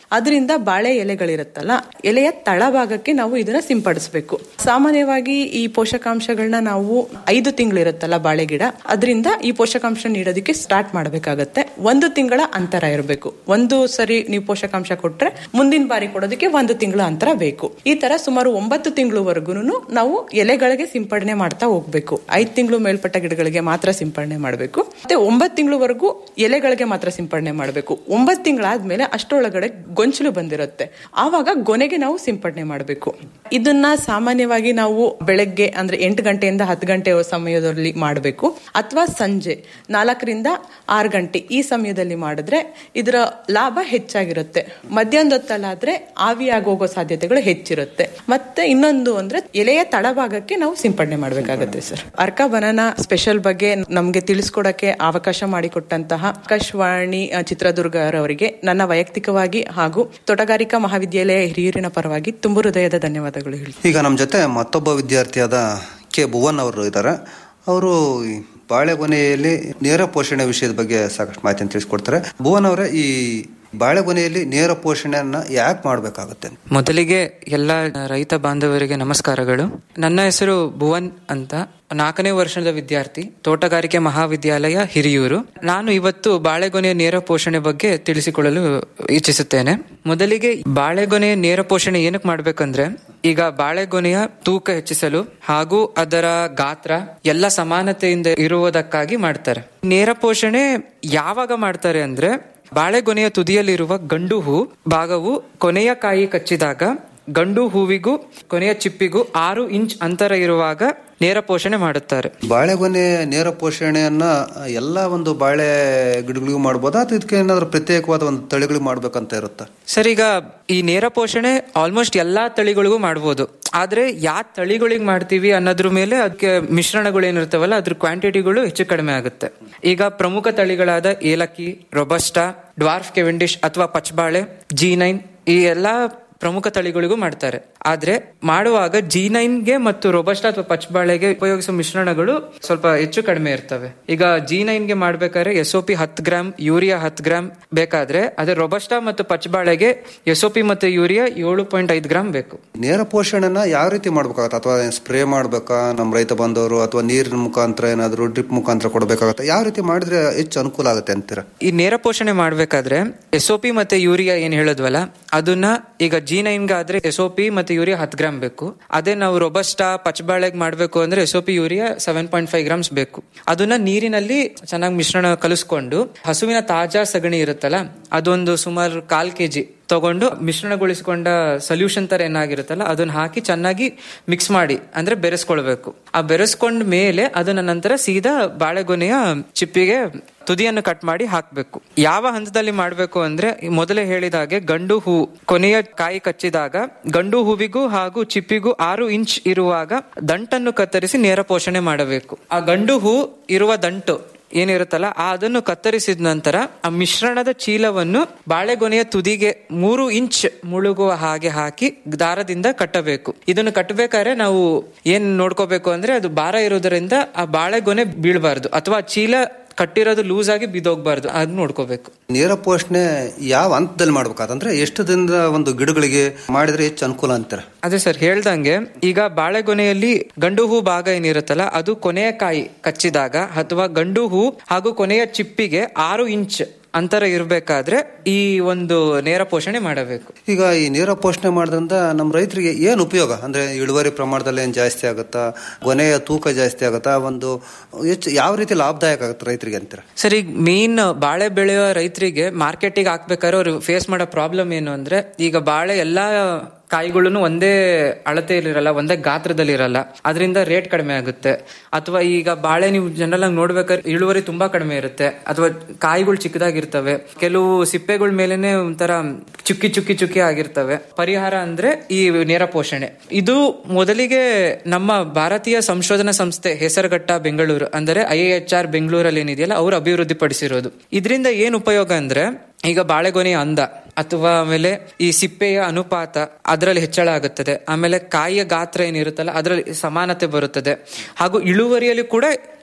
ಅದರಿಂದ ಬಾಳೆ ಎಲೆಗಳಿರುತ್ತಲ್ಲ ಎಲೆಯ ತಳಭಾಗಕ್ಕೆ ನಾವು ಇದನ್ನ ಸಿಂಪಡಿಸಬೇಕು ಸಾಮಾನ್ಯವಾಗಿ ಈ ಪೋಷಕಾಂಶಗಳನ್ನ ನಾವು ಐದು ತಿಂಗಳಿರುತ್ತಲ್ಲ ಬಾಳೆ ಗಿಡ ಅದರಿಂದ ಈ ಪೋಷಕಾಂಶ ನೀಡೋದಕ್ಕೆ ಸ್ಟಾರ್ಟ್ ಮಾಡಬೇಕಾಗತ್ತೆ ಒಂದು ತಿಂಗಳ ಅಂತರ ಇರಬೇಕು ಒಂದು ಸರಿ ನೀವು ಪೋಷಕಾಂಶ ಕೊಟ್ರೆ ಮುಂದಿನ ಬಾರಿ ಕೊಡೋದಕ್ಕೆ ಒಂದು ತಿಂಗಳ ಅಂತರ ಬೇಕು ಈ ತರ ಸುಮಾರು ಒಂಬತ್ತು ತಿಂಗಳವರೆಗೂ ನಾವು ಎಲೆಗಳಿಗೆ ಸಿಂಪಡಣೆ ಮಾಡ್ತಾ ಹೋಗ್ಬೇಕು ಐದು ತಿಂಗಳು ಮೇಲ್ಪಟ್ಟ ಗಿಡಗಳಿಗೆ ಮಾತ್ರ ಸಿಂಪಡಣೆ ಮಾಡಬೇಕು ಮತ್ತೆ ಒಂಬತ್ತು ತಿಂಗಳವರೆಗೂ ಎಲೆಗಳಿಗೆ ಮಾತ್ರ ಸಿಂಪಡಣೆ ಮಾಡಬೇಕು ಒಂಬತ್ತು ತಿಂಗಳಾದ್ಮೇಲೆ ಅಷ್ಟರೊಳಗಡೆ ಗೊಂಚಲು ಬಂದಿರುತ್ತೆ ಆವಾಗ ಗೊನೆಗೆ ನಾವು ಸಿಂಪಡಣೆ ಮಾಡಬೇಕು ಇದನ್ನ ಸಾಮಾನ್ಯವಾಗಿ ನಾವು ಬೆಳಗ್ಗೆ ಅಂದ್ರೆ ಎಂಟು ಗಂಟೆಯಿಂದ ಹತ್ತು ಗಂಟೆ ಸಮಯದಲ್ಲಿ ಮಾಡಬೇಕು ಅಥವಾ ಸಂಜೆ ನಾಲ್ಕರಿಂದ ಆರು ಗಂಟೆ ಈ ಸಮಯದಲ್ಲಿ ಮಾಡಿದ್ರೆ ಇದರ ಲಾಭ ಹೆಚ್ಚಾಗಿರುತ್ತೆ ಮಧ್ಯಾಹ್ನದ ಹೊತ್ತಲ್ಲಾದ್ರೆ ಆವಿಯಾಗೋಗೋ ಸಾಧ್ಯತೆಗಳು ಹೆಚ್ಚಿರುತ್ತೆ ಮತ್ತೆ ಇನ್ನೊಂದು ಅಂದ್ರೆ ಎಲೆಯ ತಳಭಾಗಕ್ಕೆ ನಾವು ಸಿಂಪಡಣೆ ಮಾಡಬೇಕಾಗುತ್ತೆ ಸರ್ ಅರ್ಕ ಬನಾನಾ ಸ್ಪೆಷಲ್ ಬಗ್ಗೆ ನಮಗೆ ತಿಳಿಸ್ಕೊಡಕ್ಕೆ ಅವಕಾಶ ಮಾಡಿಕೊಟ್ಟಂತಹ ಆಕಾಶವಾಣಿ ಅ, ಚಿತ್ರದುರ್ಗ ಅವರಿಗೆ ನನ್ನ ವೈಯಕ್ತಿಕವಾಗಿ ಹಾಗೂ ತೋಟಗಾರಿಕಾ ಮಹಾವಿದ್ಯಾಲಯ ಹಿರಿಯೂರಿನ ಪರವಾಗಿ ತುಂಬು ಹೃದಯದ ಧನ್ಯವಾದಗಳು ಹೇಳಿ ಈಗ ನಮ್ಮ ಜೊತೆ ಮತ್ತೊಬ್ಬ ವಿದ್ಯಾರ್ಥಿಯಾದ ಕೆ ಭುವನ್ ಅವರು ಇದ್ದಾರೆ ಅವರು ಈ ಬಾಳೆಗೊನೆಯಲ್ಲಿ ನೇರ ಪೋಷಣೆ ವಿಷಯದ ಬಗ್ಗೆ ಸಾಕಷ್ಟು ಮಾಹಿತಿಯನ್ನು ತಿಳಿಸ್ಕೊಡ್ತಾರೆ ಭುವನ್ ಅವರೇ ಈ ಬಾಳೆಗೊನೆಯಲ್ಲಿ ನೇರ ಪೋಷಣೆಯನ್ನ ಯಾಕೆ ಮಾಡಬೇಕಾಗುತ್ತೆ ಮೊದಲಿಗೆ ಎಲ್ಲ ರೈತ ಬಾಂಧವರಿಗೆ ನಮಸ್ಕಾರಗಳು ನನ್ನ ಹೆಸರು ಭುವನ್ ಅಂತ ನಾಲ್ಕನೇ ವರ್ಷದ ವಿದ್ಯಾರ್ಥಿ ತೋಟಗಾರಿಕೆ ಮಹಾವಿದ್ಯಾಲಯ ಹಿರಿಯೂರು ನಾನು ಇವತ್ತು ಬಾಳೆಗೊನೆಯ ನೇರ ಪೋಷಣೆ ಬಗ್ಗೆ ತಿಳಿಸಿಕೊಳ್ಳಲು ಇಚ್ಛಿಸುತ್ತೇನೆ ಮೊದಲಿಗೆ ಬಾಳೆಗೊನೆಯ ನೇರ ಪೋಷಣೆ ಏನಕ್ಕೆ ಮಾಡ್ಬೇಕಂದ್ರೆ ಈಗ ಬಾಳೆಗೊನೆಯ ತೂಕ ಹೆಚ್ಚಿಸಲು ಹಾಗೂ ಅದರ ಗಾತ್ರ ಎಲ್ಲ ಸಮಾನತೆಯಿಂದ ಇರುವುದಕ್ಕಾಗಿ ಮಾಡ್ತಾರೆ ನೇರ ಪೋಷಣೆ ಯಾವಾಗ ಮಾಡ್ತಾರೆ ಅಂದ್ರೆ ಬಾಳೆಗೊನೆಯ ತುದಿಯಲ್ಲಿರುವ ಗಂಡು ಹೂ ಭಾಗವು ಕೊನೆಯ ಕಾಯಿ ಕಚ್ಚಿದಾಗ ಗಂಡು ಹೂವಿಗೂ ಕೊನೆಯ ಚಿಪ್ಪಿಗೂ ಆರು ಇಂಚ್ ಅಂತರ ಇರುವಾಗ ನೇರ ಪೋಷಣೆ ಮಾಡುತ್ತಾರೆ ಬಾಳೆಗೊನೆ ನೇರ ಪೋಷಣೆಯನ್ನ ಎಲ್ಲ ಒಂದು ಬಾಳೆ ಗಿಡಗಳಿಗೂ ಮಾಡ್ಬೋದಾ ಅಥವಾ ಇದಕ್ಕೆ ಏನಾದ್ರು ಪ್ರತ್ಯೇಕವಾದ ಒಂದು ತಳಿಗಳಿಗೆ ಮಾಡ್ಬೇಕಂತ ಇರುತ್ತಾ ಸರ್ ಈಗ ಈ ನೇರ ಪೋಷಣೆ ಆಲ್ಮೋಸ್ಟ್ ಎಲ್ಲಾ ತಳಿಗಳಿಗೂ ಮಾಡ್ಬೋದು ಆದ್ರೆ ಯಾವ ತಳಿಗಳಿಗೆ ಮಾಡ್ತೀವಿ ಅನ್ನೋದ್ರ ಮೇಲೆ ಅದಕ್ಕೆ ಮಿಶ್ರಣಗಳು ಏನಿರ್ತಾವಲ್ಲ ಅದ್ರ ಕ್ವಾಂಟಿಟಿಗಳು ಹೆಚ್ಚು ಕಡಿಮೆ ಆಗುತ್ತೆ ಈಗ ಪ್ರಮುಖ ತಳಿಗಳಾದ ಏಲಕ್ಕಿ ರೊಬಸ್ಟಾ ಡ್ವಾರ್ಫ್ ಕೆವೆಂಡಿಶ್ ಅಥವಾ ಪಚ್ಬಾಳೆ ಜಿ ನೈನ್ ಈ ಎಲ್ಲಾ ಪ್ರಮುಖ ತಳಿಗಳಿಗೂ ಮಾಡ್ತಾರೆ ಆದ್ರೆ ಮಾಡುವಾಗ ಜಿ ನೈನ್ಗೆ ಮತ್ತು ರೊಬಸ್ಟಾ ಅಥವಾ ಪಚ್ಬಾಳೆಗೆ ಉಪಯೋಗಿಸುವ ಮಿಶ್ರಣಗಳು ಸ್ವಲ್ಪ ಹೆಚ್ಚು ಕಡಿಮೆ ಇರ್ತವೆ ಈಗ ಜಿ ನೈನ್ಗೆ ಮಾಡ್ಬೇಕಾದ್ರೆ ಎಸ್ ಒ ಪಿ ಹತ್ತು ಗ್ರಾಮ್ ಯೂರಿಯಾ ಹತ್ತು ಗ್ರಾಮ್ ಬೇಕಾದ್ರೆ ಅದೇ ರೊಬಸ್ಟಾ ಮತ್ತು ಪಚ್ಬಾಳೆಗೆ ಎಸ್ ಒ ಪಿ ಮತ್ತು ಯೂರಿಯಾ ಏಳು ಪಾಯಿಂಟ್ ಐದು ಗ್ರಾಮ್ ಬೇಕು ನೇರ ಪೋಷಣೆನ ಯಾವ ರೀತಿ ಮಾಡ್ಬೇಕಾಗತ್ತೆ ಅಥವಾ ಸ್ಪ್ರೇ ಮಾಡ್ಬೇಕಾ ನಮ್ಮ ರೈತ ಬಂದವರು ಅಥವಾ ನೀರಿನ ಮುಖಾಂತರ ಏನಾದ್ರು ಡ್ರಿಪ್ ಮುಖಾಂತರ ಕೊಡಬೇಕಾಗತ್ತೆ ಯಾವ ರೀತಿ ಮಾಡಿದ್ರೆ ಹೆಚ್ಚು ಅನುಕೂಲ ಆಗುತ್ತೆ ಅಂತೀರಾ ಈ ನೇರ ಪೋಷಣೆ ಮಾಡ್ಬೇಕಾದ್ರೆ ಎಸ್ ಒ ಪಿ ಮತ್ತೆ ಯೂರಿಯಾ ಏನ್ ಹೇಳಿದ್ವಲ್ಲ ಅದನ್ನ ಈಗ ಜಿ ನೈನ್ಗೆ ಆದ್ರೆ ಎಸ್ ಒ ಪಿ ಮತ್ತೆ ಯೂರಿಯಾ ಹತ್ತು ಗ್ರಾಮ್ ಬೇಕು ಅದೇ ನಾವು ರೊಬಸ್ಟಾ ಪಚ್ಬಾಳೆಗ್ ಮಾಡ್ಬೇಕು ಅಂದ್ರೆ S O P urea seven point five grams ಬೇಕು ಅದನ್ನ ನೀರಿನಲ್ಲಿ ಚೆನ್ನಾಗಿ ಮಿಶ್ರಣ ಕಲಿಸ್ಕೊಂಡು ಹಸುವಿನ ತಾಜಾ ಸಗಣಿ ಇರುತ್ತಲ್ಲ ಅದೊಂದು ಸುಮಾರು ಕಾಲ್ ಕೆಜಿ ತಗೊಂಡು ಮಿಶ್ರಣಗೊಳಿಸಿಕೊಂಡ ಸೊಲ್ಯೂಷನ್ ತರ ಏನಾಗಿರುತ್ತಲ್ಲ ಅದನ್ನ ಹಾಕಿ ಚೆನ್ನಾಗಿ ಮಿಕ್ಸ್ ಮಾಡಿ ಅಂದ್ರೆ ಬೆರೆಸ್ಕೊಳ್ಬೇಕು ಆ ಬೆರೆಸ್ಕೊಂಡ ಮೇಲೆ ಅದನ್ನ ನಂತರ ಸೀದಾ ಬಾಳೆಗೊನೆಯ ಚಿಪ್ಪಿಗೆ ತುದಿಯನ್ನು ಕಟ್ ಮಾಡಿ ಹಾಕ್ಬೇಕು ಯಾವ ಹಂತದಲ್ಲಿ ಮಾಡಬೇಕು ಅಂದ್ರೆ ಮೊದಲೇ ಹೇಳಿದ ಹಾಗೆ ಗಂಡು ಹೂ ಕೊನೆಯ ಕಾಯಿ ಕಚ್ಚಿದಾಗ ಗಂಡು ಹೂವಿಗೂ ಹಾಗೂ ಚಿಪ್ಪಿಗೂ ಆರು ಇಂಚ್ ಇರುವಾಗ ದಂಟನ್ನು ಕತ್ತರಿಸಿ ನೇರ ಪೋಷಣೆ ಮಾಡಬೇಕು ಆ ಗಂಡು ಹೂ ಇರುವ ದಂಟು ಏನಿರುತ್ತಲ್ಲ ಆ ಅದನ್ನು ಕತ್ತರಿಸಿದ ನಂತರ ಆ ಮಿಶ್ರಣದ ಚೀಲವನ್ನು ಬಾಳೆಗೊನೆಯ ತುದಿಗೆ ಮೂರು ಇಂಚ್ ಮುಳುಗುವ ಹಾಗೆ ಹಾಕಿ ದಾರದಿಂದ ಕಟ್ಟಬೇಕು ಇದನ್ನು ಕಟ್ಟಬೇಕಾದ್ರೆ ನಾವು ಏನ್ ನೋಡ್ಕೋಬೇಕು ಅಂದ್ರೆ ಅದು ಭಾರ ಇರೋದ್ರಿಂದ ಆ ಬಾಳೆಗೊನೆ ಬೀಳಬಾರ್ದು ಅಥವಾ ಚೀಲ ಕಟ್ಟಿರೋದು ಲೂಸ್ ಆಗಿ ಬಿದ್ದೋಗ್ಬಾರ್ದು ಅದ್ ನೋಡ್ಕೋಬೇಕು ನೇರ ಪೋಷಣೆ ಯಾವ ಹಂತದಲ್ಲಿ ಮಾಡ್ಬೇಕಾದಂದ್ರೆ ಎಷ್ಟು ದಿನದ ಒಂದು ಗಿಡಗಳಿಗೆ ಮಾಡಿದ್ರೆ ಹೆಚ್ಚು ಅನುಕೂಲ ಅಂತೀರಾ ಅದೇ ಸರ್ ಹೇಳ್ದಂಗೆ ಈಗ ಬಾಳೆಗೊನೆಯಲ್ಲಿ ಗಂಡು ಹೂ ಭಾಗ ಏನಿರುತ್ತಲ್ಲ ಅದು ಕೊನೆಯ ಕಾಯಿ ಕಚ್ಚಿದಾಗ ಅಥವಾ ಗಂಡು ಹೂ ಹಾಗೂ ಕೊನೆಯ ಚಿಪ್ಪಿಗೆ ಆರು ಇಂಚ್ ಅಂತರ ಇರಬೇಕಾದ್ರೆ ಈ ಒಂದು ನೇರ ಪೋಷಣೆ ಮಾಡಬೇಕು ಈಗ ಈ ನೇರ ಪೋಷಣೆ ಮಾಡೋದ್ರಿಂದ ನಮ್ಮ ರೈತರಿಗೆ ಏನು ಉಪಯೋಗ ಅಂದ್ರೆ ಇಳುವರಿ ಪ್ರಮಾಣದಲ್ಲಿ ಏನು ಜಾಸ್ತಿ ಆಗುತ್ತಾ ಕೊನೆಯ ತೂಕ ಜಾಸ್ತಿ ಆಗುತ್ತಾ ಒಂದು ಹೆಚ್ಚು ಯಾವ ರೀತಿ ಲಾಭದಾಯಕ ಆಗುತ್ತೆ ರೈತರಿಗೆ ಅಂತೀರಾ ಸರ್ ಈಗ ಮೇನ್ ಬಾಳೆ ಬೆಳೆಯೋ ರೈತರಿಗೆ ಮಾರ್ಕೆಟಿಗೆ ಹಾಕ್ಬೇಕಾದ್ರೆ ಅವ್ರು ಫೇಸ್ ಮಾಡೋ ಪ್ರಾಬ್ಲಮ್ ಏನು ಅಂದ್ರೆ ಈಗ ಬಾಳೆ ಎಲ್ಲಾ ಕಾಯಿಗಳನ್ನು ಒಂದೇ ಅಳತೆಯಲ್ಲಿರಲ್ಲ ಒಂದೇ ಗಾತ್ರದಲ್ಲಿ ಇರಲ್ಲ ಅದರಿಂದ ರೇಟ್ ಕಡಿಮೆ ಆಗುತ್ತೆ ಅಥವಾ ಈಗ ಬಾಳೆ ನೀವು ಜನರಲ್ ಆಗಿ ನೋಡ್ಬೇಕಾದ್ರೆ ಇಳುವರಿ ತುಂಬಾ ಕಡಿಮೆ ಇರುತ್ತೆ ಅಥವಾ ಕಾಯಿಗಳು ಚಿಕ್ಕದಾಗಿರ್ತವೆ ಕೆಲವು ಸಿಪ್ಪೆಗಳ ಮೇಲೆನೆ ಒಂಥರ ಚುಕ್ಕಿ ಚುಕ್ಕಿ ಚುಕ್ಕಿ ಆಗಿರ್ತವೆ ಪರಿಹಾರ ಅಂದ್ರೆ ಈ ನೇರ ಪೋಷಣೆ ಇದು ಮೊದಲಿಗೆ ನಮ್ಮ ಭಾರತೀಯ ಸಂಶೋಧನಾ ಸಂಸ್ಥೆ ಹೆಸರುಘಟ್ಟ ಬೆಂಗಳೂರು ಅಂದರೆ ಐ ಎಚ್ ಆರ್ ಬೆಂಗಳೂರಲ್ಲಿ ಏನಿದೆಯಲ್ಲ ಅವರು ಅಭಿವೃದ್ಧಿ ಪಡಿಸಿರೋದು ಇದರಿಂದ ಏನ್ ಉಪಯೋಗ ಅಂದ್ರೆ ಈಗ ಬಾಳೆಗೊನೆಯ ಅಂದ ಅಥವಾ ಆಮೇಲೆ ಈ ಸಿಪ್ಪೆಯ ಅನುಪಾತ ಅದರಲ್ಲಿ ಹೆಚ್ಚಳ ಆಗುತ್ತದೆ ಆಮೇಲೆ ಕಾಯಿಯ ಗಾತ್ರ ಏನಿರುತ್ತಲ್ಲ ಅದರಲ್ಲಿ ಸಮಾನತೆ ಬರುತ್ತದೆ ಹಾಗೂ ಇಳುವರಿಯಲ್ಲಿ ಕೂಡ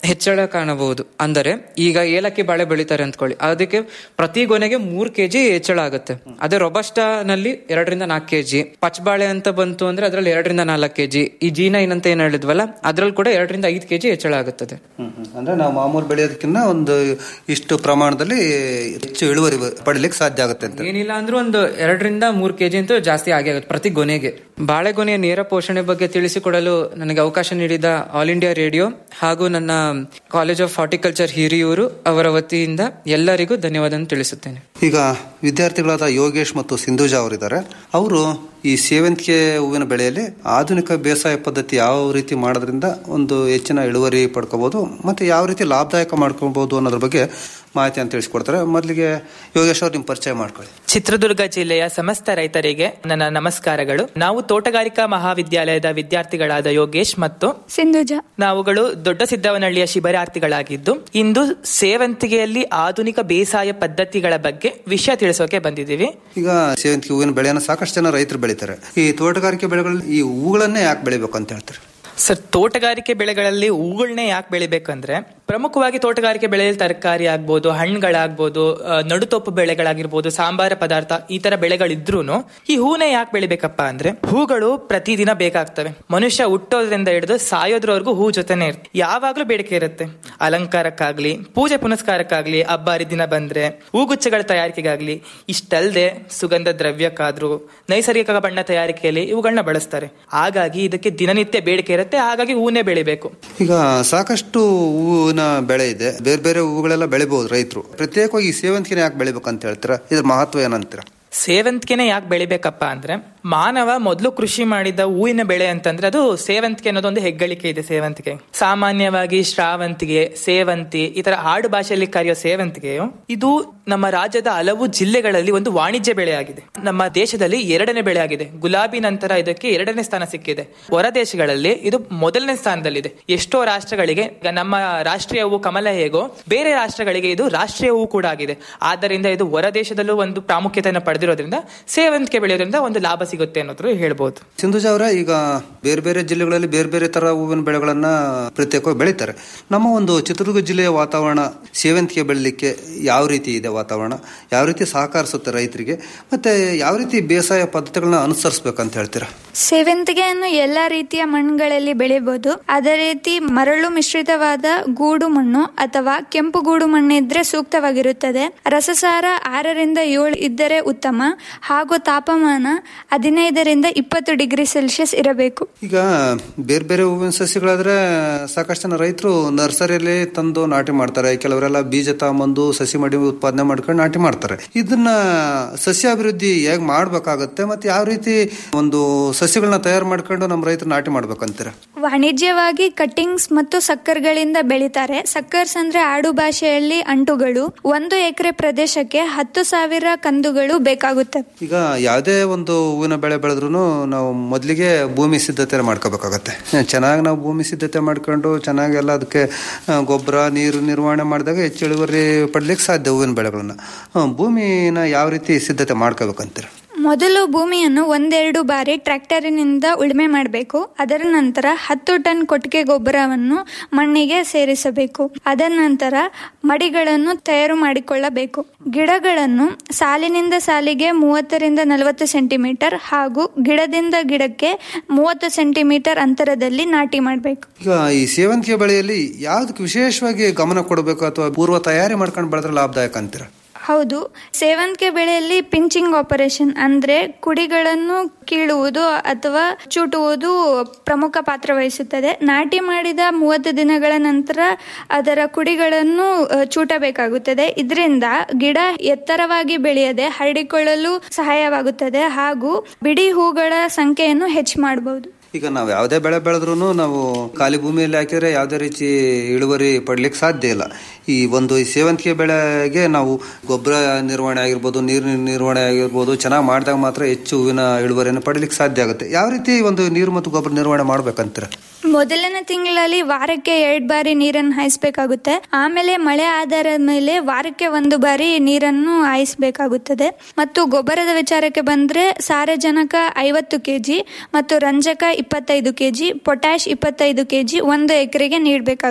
ಹೆಚ್ಚಳ ಕಾಣಬಹುದು ಅಂದರೆ ಈಗ ಏಲಕ್ಕಿ ಬಾಳೆ ಬೆಳಿತಾರೆ ಅಂದ್ಕೊಳ್ಳಿ ಅದಕ್ಕೆ ಪ್ರತಿ ಗೊನೆಗೆ ಮೂರ್ ಕೆಜಿ ಹೆಚ್ಚಳ ಆಗುತ್ತೆ ಅದೇ ರೊಬಸ್ಟಾ ನಲ್ಲಿ ಎರಡರಿಂದ ನಾಲ್ಕು ಕೆಜಿ ಪಚ್ಚಬಾಳೆ ಅಂತ ಬಂತು ಅಂದ್ರೆ ಅದ್ರಲ್ಲಿ ಎರಡರಿಂದ ನಾಲ್ಕು ಕೆಜಿ ಈ ಜಿ ನೈನ್ ಅಂತ ಏನ್ ಹೇಳಿದ್ವಲ್ಲ ಅದ್ರಲ್ಲಿ ಕೂಡ ಎರಡರಿಂದ ಐದು ಕೆಜಿ ಹೆಚ್ಚಳ ಆಗುತ್ತದೆ ಅಂದ್ರೆ ನಾವು ಮಾಮೂಲು ಬೆಳೆಯೋದಕ್ಕಿಂತ ಒಂದು ಇಷ್ಟು ಪ್ರಮಾಣದಲ್ಲಿ ಹೆಚ್ಚು ಇಳುವರಿ ಪಡಿಲಿಕ್ಕೆ ಸಾಧ್ಯ ಆಗುತ್ತೆ ಅಂತ ಏನಿಲ್ಲ ಅಂದ್ರೂ ಒಂದು ಎರಡರಿಂದ ಮೂರ್ ಕೆಜಿ ಅಂತೂ ಜಾಸ್ತಿ ಆಗೇ ಆಗುತ್ತೆ ಪ್ರತಿ ಗೊನೆಗೆ ಬಾಳೆಗೊನೆಯ ನೇರ ಪೋಷಣೆ ಬಗ್ಗೆ ತಿಳಿಸಿಕೊಡಲು ನನಗೆ ಅವಕಾಶ ನೀಡಿದ ಆಲ್ ಇಂಡಿಯಾ ರೇಡಿಯೋ ಹಾಗೂ ನನ್ನ ಕಾಲೇಜ್ ಆಫ್ ಹಾರ್ಟಿಕಲ್ಚರ್ ಹಿರಿಯೂರು ಅವರ ವತಿಯಿಂದ ಎಲ್ಲರಿಗೂ ಧನ್ಯವಾದ ತಿಳಿಸುತ್ತೇನೆ ಈಗ ವಿದ್ಯಾರ್ಥಿಗಳಾದ ಯೋಗೇಶ್ ಮತ್ತು ಸಿಂಧುಜಾ ಅವರಿದ್ದಾರೆ ಅವರು ಈ ಸೇವಂತಿಗೆ ಹೂವಿನ ಬೆಳೆಯಲ್ಲಿ ಆಧುನಿಕ ಬೇಸಾಯ ಪದ್ಧತಿ ಯಾವ ರೀತಿ ಮಾಡೋದ್ರಿಂದ ಒಂದು ಹೆಚ್ಚಿನ ಇಳುವರಿ ಪಡ್ಕೋಬಹುದು ಮತ್ತೆ ಯಾವ ರೀತಿ ಲಾಭದಾಯಕ ಮಾಡ್ಕೊಬಹುದು ಅನ್ನೋದ್ರ ಬಗ್ಗೆ ಮಾಹಿತಿಯನ್ನು ತಿಳಿಸ್ಕೊಡ್ತಾರೆ ಮೊದಲಿಗೆ ಯೋಗೇಶ್ ಅವ್ರು ನಿಮ್ಮ ಪರಿಚಯ ಮಾಡ್ಕೊಳ್ಳಿ ಚಿತ್ರದುರ್ಗ ಜಿಲ್ಲೆಯ ಸಮಸ್ತ ರೈತರಿಗೆ ನನ್ನ ನಮಸ್ಕಾರಗಳು ನಾವು ತೋಟಗಾರಿಕಾ ಮಹಾವಿದ್ಯಾಲಯದ ವಿದ್ಯಾರ್ಥಿಗಳಾದ ಯೋಗೇಶ್ ಮತ್ತು ಸಿಂಧುಜ ನಾವುಗಳು ದೊಡ್ಡ ಸಿದ್ದವನಹಳ್ಳಿಯ ಶಿಬಿರಾರ್ಥಿಗಳಾಗಿದ್ದು ಇಂದು ಸೇವಂತಿಗೆಯಲ್ಲಿ ಆಧುನಿಕ ಬೇಸಾಯ ಪದ್ಧತಿಗಳ ಬಗ್ಗೆ ವಿಷಯ ತಿಳಿಸೋಕೆ ಬಂದಿದ್ದೀವಿ ಈಗ ಸೇವಂತಿಗೆ ಹೂವಿನ ಬೆಳೆಯನ್ನು ಸಾಕಷ್ಟು ಜನ ರೈತರು ಬೆಳಿತಾರೆ ಈ ತೋಟಗಾರಿಕೆ ಬೆಳೆಗಳಲ್ಲಿ ಈ ಹೂಗಳನ್ನೇ ಯಾಕೆ ಬೆಳಿಬೇಕು ಅಂತ ಹೇಳ್ತಾರೆ ಸರ್ ತೋಟಗಾರಿಕೆ ಬೆಳೆಗಳಲ್ಲಿ ಹೂಗಳನ್ನೇ ಯಾಕೆ ಬೆಳಿಬೇಕಂದ್ರೆ ಪ್ರಮುಖವಾಗಿ ತೋಟಗಾರಿಕೆ ಬೆಳೆಯಲ್ಲಿ ತರಕಾರಿ ಆಗ್ಬೋದು ಹಣ್ಣುಗಳಾಗ್ಬೋದು ಆ, ನಡುತೊಪ್ಪು ಬೆಳೆಗಳಾಗಿರ್ಬೋದು ಸಾಂಬಾರ ಪದಾರ್ಥ ಈ ತರ ಬೆಳೆಗಳಿದ್ರೂ ಈ ಹೂನೇ ಯಾಕೆ ಬೆಳಿಬೇಕಪ್ಪ ಅಂದ್ರೆ ಹೂಗಳು ಪ್ರತಿದಿನ ಬೇಕಾಗ್ತವೆ ಮನುಷ್ಯ ಹುಟ್ಟೋದ್ರಿಂದ ಹಿಡಿದು ಸಾಯೋದ್ರವರೆಗೂ ಹೂ ಜೊತೆನೆ ಇರುತ್ತೆ ಯಾವಾಗ್ಲೂ ಬೇಡಿಕೆ ಇರುತ್ತೆ ಅಲಂಕಾರಕ್ಕಾಗ್ಲಿ ಪೂಜೆ ಪುನಸ್ಕಾರಕ್ಕಾಗ್ಲಿ ಹಬ್ಬ ಹರಿದಿನ ಬಂದ್ರೆ ಹೂಗುಚ್ಚಗಳ ತಯಾರಿಕೆಗಾಗ್ಲಿ ಇಷ್ಟಲ್ದೆ ಸುಗಂಧ ದ್ರವ್ಯಕ್ಕಾದ್ರೂ ನೈಸರ್ಗಿಕ ಬಣ್ಣ ತಯಾರಿಕೆಯಲ್ಲಿ ಇವುಗಳನ್ನ ಬಳಸ್ತಾರೆ ಹಾಗಾಗಿ ಇದಕ್ಕೆ ದಿನನಿತ್ಯ ಬೇಡಿಕೆ ಇರುತ್ತೆ ಹಾಗಾಗಿ ಹೂನೇ ಬೆಳಿಬೇಕು ಈಗ ಸಾಕಷ್ಟು ಹೂವಿನ ಬೆಳೆ ಇದೆ ಬೇರೆ ಬೇರೆ ಹೂಗಳೆಲ್ಲ ಬೆಳಿಬಹುದು ರೈತರು ಪ್ರತ್ಯೇಕವಾಗಿ ಈ ಸೇವಂತಿಗೆ ಯಾಕೆ ಬೆಳಿಬೇಕು ಅಂತ ಹೇಳ್ತೀರಾ ಇದ್ರ ಮಹತ್ವ ಏನಂತೀರಾ ಸೇವಂತಿಗೆನೆ ಯಾಕೆ ಬೆಳಿಬೇಕಪ್ಪ ಅಂದ್ರೆ ಮಾನವ ಮೊದಲು ಕೃಷಿ ಮಾಡಿದ ಹೂವಿನ ಬೆಳೆ ಅಂತಂದ್ರೆ ಅದು ಸೇವಂತಿಗೆ ಅನ್ನೋದು ಒಂದು ಹೆಗ್ಗಳಿಕೆ ಇದೆ ಸೇವಂತಿಗೆ ಸಾಮಾನ್ಯವಾಗಿ ಶ್ರಾವಂತಿಗೆ ಸೇವಂತಿ ಈ ತರ ಆಡು ಭಾಷೆಯಲ್ಲಿ ಕರೆಯೋ ಸೇವಂತಿಗೆಯು ಇದು ನಮ್ಮ ರಾಜ್ಯದ ಹಲವು ಜಿಲ್ಲೆಗಳಲ್ಲಿ ಒಂದು ವಾಣಿಜ್ಯ ಬೆಳೆ ಆಗಿದೆ ನಮ್ಮ ದೇಶದಲ್ಲಿ ಎರಡನೇ ಬೆಳೆ ಆಗಿದೆ ಗುಲಾಬಿ ನಂತರ ಇದಕ್ಕೆ ಎರಡನೇ ಸ್ಥಾನ ಸಿಕ್ಕಿದೆ ಹೊರ ದೇಶಗಳಲ್ಲಿ ಇದು ಮೊದಲನೇ ಸ್ಥಾನದಲ್ಲಿದೆ ಎಷ್ಟೋ ರಾಷ್ಟ್ರಗಳಿಗೆ ಈಗ ನಮ್ಮ ರಾಷ್ಟ್ರೀಯ ಹೂವು ಕಮಲ ಹೇಗೋ ಬೇರೆ ರಾಷ್ಟ್ರಗಳಿಗೆ ಇದು ರಾಷ್ಟ್ರೀಯ ಹೂವು ಕೂಡ ಆಗಿದೆ ಆದ್ದರಿಂದ ಇದು ಹೊರ ದೇಶದಲ್ಲೂ ಒಂದು ಪ್ರಾಮುಖ್ಯತೆಯನ್ನು ಪಡೆದಿರೋದ್ರಿಂದ ಸೇವಂತಿಗೆ ಬೆಳೆಯೋದ್ರಿಂದ ಒಂದು ಲಾಭ ಸಿಗುತ್ತೆ ಅನ್ನೋದ್ರು ಹೇಳ್ಬೋದು ಸಿಂಧುಜಾ ಅವರ ಈಗ ಬೇರೆ ಬೇರೆ ಜಿಲ್ಲೆಗಳಲ್ಲಿ ಬೇರೆ ಬೇರೆ ತರ ಹೂವಿನ ಬೆಳೆಗಳನ್ನ ಪ್ರತ್ಯೇಕವಾಗಿ ಬೆಳೀತಾರೆ ನಮ್ಮ ಒಂದು ಚಿತ್ರದುರ್ಗ ಜಿಲ್ಲೆಯ ವಾತಾವರಣ ಸೇವಂತಿಗೆ ಬೆಳಿಲಿಕ್ಕೆ ಯಾವ ರೀತಿ ಇದೆ ವಾತಾವರಣ ಯಾವ ರೀತಿ ಸಹಕರಿಸುತ್ತೆ ರೈತರಿಗೆ ಮತ್ತೆ ಯಾವ ರೀತಿ ಬೇಸಾಯ ಪದ್ಧತಿಗಳನ್ನ ಅನುಸರಿಸಬೇಕಂತ ಹೇಳ್ತೀರಾ ಸೇವಂತಿಗೆಯನ್ನು ಎಲ್ಲಾ ರೀತಿಯ ಮಣ್ಣುಗಳಲ್ಲಿ ಬೆಳೆಯಬಹುದು ಅದೇ ರೀತಿ ಮರಳು ಮಿಶ್ರಿತವಾದ ಗೂಡು ಮಣ್ಣು ಅಥವಾ ಕೆಂಪು ಗೂಡು ಮಣ್ಣು ಇದ್ರೆ ಸೂಕ್ತವಾಗಿರುತ್ತದೆ ರಸಸಾರ ಆರರಿಂದ ಏಳು ಇದ್ದರೆ ಉತ್ತಮ ಹಾಗೂ ತಾಪಮಾನ ಹದಿನೈದರಿಂದ ಇಪ್ಪತ್ತು ಡಿಗ್ರಿ ಸೆಲ್ಸಿಯಸ್ ಇರಬೇಕು ಈಗ ಬೇರೆ ಬೇರೆ ಹೂವಿನ ಸಸಿಗಳಾದ್ರೆ ಸಾಕಷ್ಟು ಜನ ರೈತರು ನರ್ಸರಿಯಲ್ಲಿ ತಂದು ನಾಟಿ ಮಾಡ್ತಾರೆ ಕೆಲವರೆಲ್ಲ ಬೀಜ ತಗೊಂಬಂದು ಸಸಿ ಮಾಡಿ ಉತ್ಪಾದನೆ ಮಾಡ್ಕೊಂಡು ನಾಟಿ ಮಾಡ್ತಾರೆ ಇದನ್ನ ಸಸ್ಯಾಭಿವೃದ್ಧಿ ಹೇಗ್ ಮಾಡ್ಬೇಕಾಗತ್ತೆ ಮತ್ತೆ ಯಾವ ರೀತಿ ಒಂದು ಸಸಿಗಳನ್ನ ತಯಾರು ಮಾಡ್ಕೊಂಡು ನಮ್ಮ ರೈತರು ನಾಟಿ ಮಾಡ್ಬೇಕಂತೀರ ವಾಣಿಜ್ಯವಾಗಿ ಕಟ್ಟಿಂಗ್ಸ್ ಮತ್ತು ಸಕ್ಕರ್ಗಳಿಂದ ಬೆಳಿತಾರೆ ಸಕ್ಕರ್ಸ್ ಅಂದ್ರೆ ಆಡು ಭಾಷೆಯಲ್ಲಿ ಅಂಟುಗಳು ಒಂದು ಎಕರೆ ಪ್ರದೇಶಕ್ಕೆ ಹತ್ತು ಸಾವಿರ ಕಂದುಗಳು ಬೇಕಾಗುತ್ತೆ ಈಗ ಯಾವುದೇ ಒಂದು ಹೂವಿನ ಬೆಳೆ ಬೆಳೆದ್ರು ನಾವು ಮೊದಲಿಗೆ ಭೂಮಿ ಸಿದ್ಧತೆ ಮಾಡ್ಕೋಬೇಕಾಗತ್ತೆ ಚೆನ್ನಾಗಿ ನಾವು ಭೂಮಿ ಸಿದ್ಧತೆ ಮಾಡ್ಕೊಂಡು ಚೆನ್ನಾಗಿ ಎಲ್ಲ ಅದಕ್ಕೆ ಆ, ಗೊಬ್ಬರ ನೀರು ನಿರ್ವಹಣೆ ಮಾಡಿದಾಗ ಹೆಚ್ಚು ಇಳುವರಿ ಪಡ್ಲಿಕ್ಕೆ ಸಾಧ್ಯ ಹೂವಿನ ಬೆಳೆಗಳನ್ನ ಆ, ಭೂಮಿನ ಯಾವ ರೀತಿ ಸಿದ್ಧತೆ ಮಾಡ್ಕೋಬೇಕಂತೀರ ಮೊದಲು ಭೂಮಿಯನ್ನು ಒಂದೆರಡು ಬಾರಿ ಟ್ರ್ಯಾಕ್ಟರಿನಿಂದ ಉಳುಮೆ ಮಾಡಬೇಕು ಅದರ ನಂತರ ಹತ್ತು ಟನ್ ಕೊಟ್ಟಿಗೆ ಗೊಬ್ಬರವನ್ನು ಮಣ್ಣಿಗೆ ಸೇರಿಸಬೇಕು ಅದರ ನಂತರ ಮಡಿಗಳನ್ನು ತಯಾರು ಮಾಡಿಕೊಳ್ಳಬೇಕು ಗಿಡಗಳನ್ನು ಸಾಲಿನಿಂದ ಸಾಲಿಗೆ ಮೂವತ್ತರಿಂದ ನಲವತ್ತು ಸೆಂಟಿಮೀಟರ್ ಹಾಗೂ ಗಿಡದಿಂದ ಗಿಡಕ್ಕೆ ಮೂವತ್ತು ಸೆಂಟಿಮೀಟರ್ ಅಂತರದಲ್ಲಿ ನಾಟಿ ಮಾಡಬೇಕು ಈಗ ಈ ಸೇವಂತಿಗೆ ಬೆಳೆಯಲ್ಲಿ ಯಾವ್ದಕ್ಕೆ ವಿಶೇಷವಾಗಿ ಗಮನ ಕೊಡಬೇಕು ಅಥವಾ ಪೂರ್ವ ತಯಾರಿ ಮಾಡ್ಕೊಂಡು ಬೆಳೆದ್ರೆ ಲಾಭದಾಯಕ ಅಂತೀರ ಹೌದು ಸೇವಂತಿಗೆ ಬೆಳೆಯಲ್ಲಿ ಪಿಂಚಿಂಗ್ ಆಪರೇಷನ್ ಅಂದ್ರೆ ಕುಡಿಗಳನ್ನು ಕೀಳುವುದು ಅಥವಾ ಚೂಟುವುದು ಪ್ರಮುಖ ಪಾತ್ರ ವಹಿಸುತ್ತದೆ ನಾಟಿ ಮಾಡಿದ ಮೂವತ್ತು ದಿನಗಳ ನಂತರ ಅದರ ಕುಡಿಗಳನ್ನು ಅ, ಚೂಟಬೇಕಾಗುತ್ತದೆ ಇದರಿಂದ ಗಿಡ ಎತ್ತರವಾಗಿ ಬೆಳೆಯದೆ ಹರಡಿಕೊಳ್ಳಲು ಸಹಾಯವಾಗುತ್ತದೆ ಹಾಗೂ ಬಿಡಿ ಹೂಗಳ ಸಂಖ್ಯೆಯನ್ನು ಹೆಚ್ಚು ಮಾಡಬಹುದು ಈಗ ನಾವು ಯಾವುದೇ ಬೆಳೆ ಬೆಳೆದ್ರು ನಾವು ಖಾಲಿ ಭೂಮಿಯಲ್ಲಿ ಹಾಕಿದ್ರೆ ಯಾವುದೇ ರೀತಿ ಇಳುವರಿ ಪಡ್ಲಿಕ್ಕೆ ಸಾಧ್ಯ ಇಲ್ಲ ಈ ಒಂದು ಈ ಸೇವಂತಿಗೆ ಬೆಳೆಗೆ ನಾವು ಗೊಬ್ಬರ ನಿರ್ವಹಣೆ ಆಗಿರ್ಬೋದು ನೀರಿನ ನಿರ್ವಹಣೆ ಆಗಿರ್ಬೋದು ಚೆನ್ನಾಗಿ ಮಾಡಿದಾಗ ಮಾತ್ರ ಹೆಚ್ಚು ಹೂವಿನ ಇಳುವರಿಯನ್ನು ಪಡಲಿಕ್ಕೆ ಸಾಧ್ಯ ಆಗುತ್ತೆ ಯಾವ ರೀತಿ ಒಂದು ನೀರು ಮತ್ತು ಗೊಬ್ಬರ ನಿರ್ವಹಣೆ ಮಾಡ್ಬೇಕಂತೀರ ಮೊದಲನೇ ತಿಂಗಳಲ್ಲಿ ವಾರಕ್ಕೆ ಎರಡ್ ಬಾರಿ ನೀರನ್ನು ಹಾಯಿಸಬೇಕಾಗುತ್ತೆ ಆಮೇಲೆ ಮಳೆ ಆಧಾರದ ಮೇಲೆ ವಾರಕ್ಕೆ ಒಂದು ಬಾರಿ ನೀರನ್ನು ಹಾಯಿಸಬೇಕಾಗುತ್ತದೆ ಮತ್ತು ಗೊಬ್ಬರದ ವಿಚಾರಕ್ಕೆ ಬಂದ್ರೆ ಸಾರಜನಕ ಐವತ್ತು ಕೆಜಿ ಮತ್ತು ರಂಜಕ ಇಪ್ಪತ್ತೈದು ಕೆಜಿ ಪೊಟ್ಯಾಶ್ ಇಪ್ಪತ್ತೈದು ಕೆಜಿ ಒಂದು ಎಕರೆಗೆ ನೀಡಬೇಕಾಗುತ್ತೆ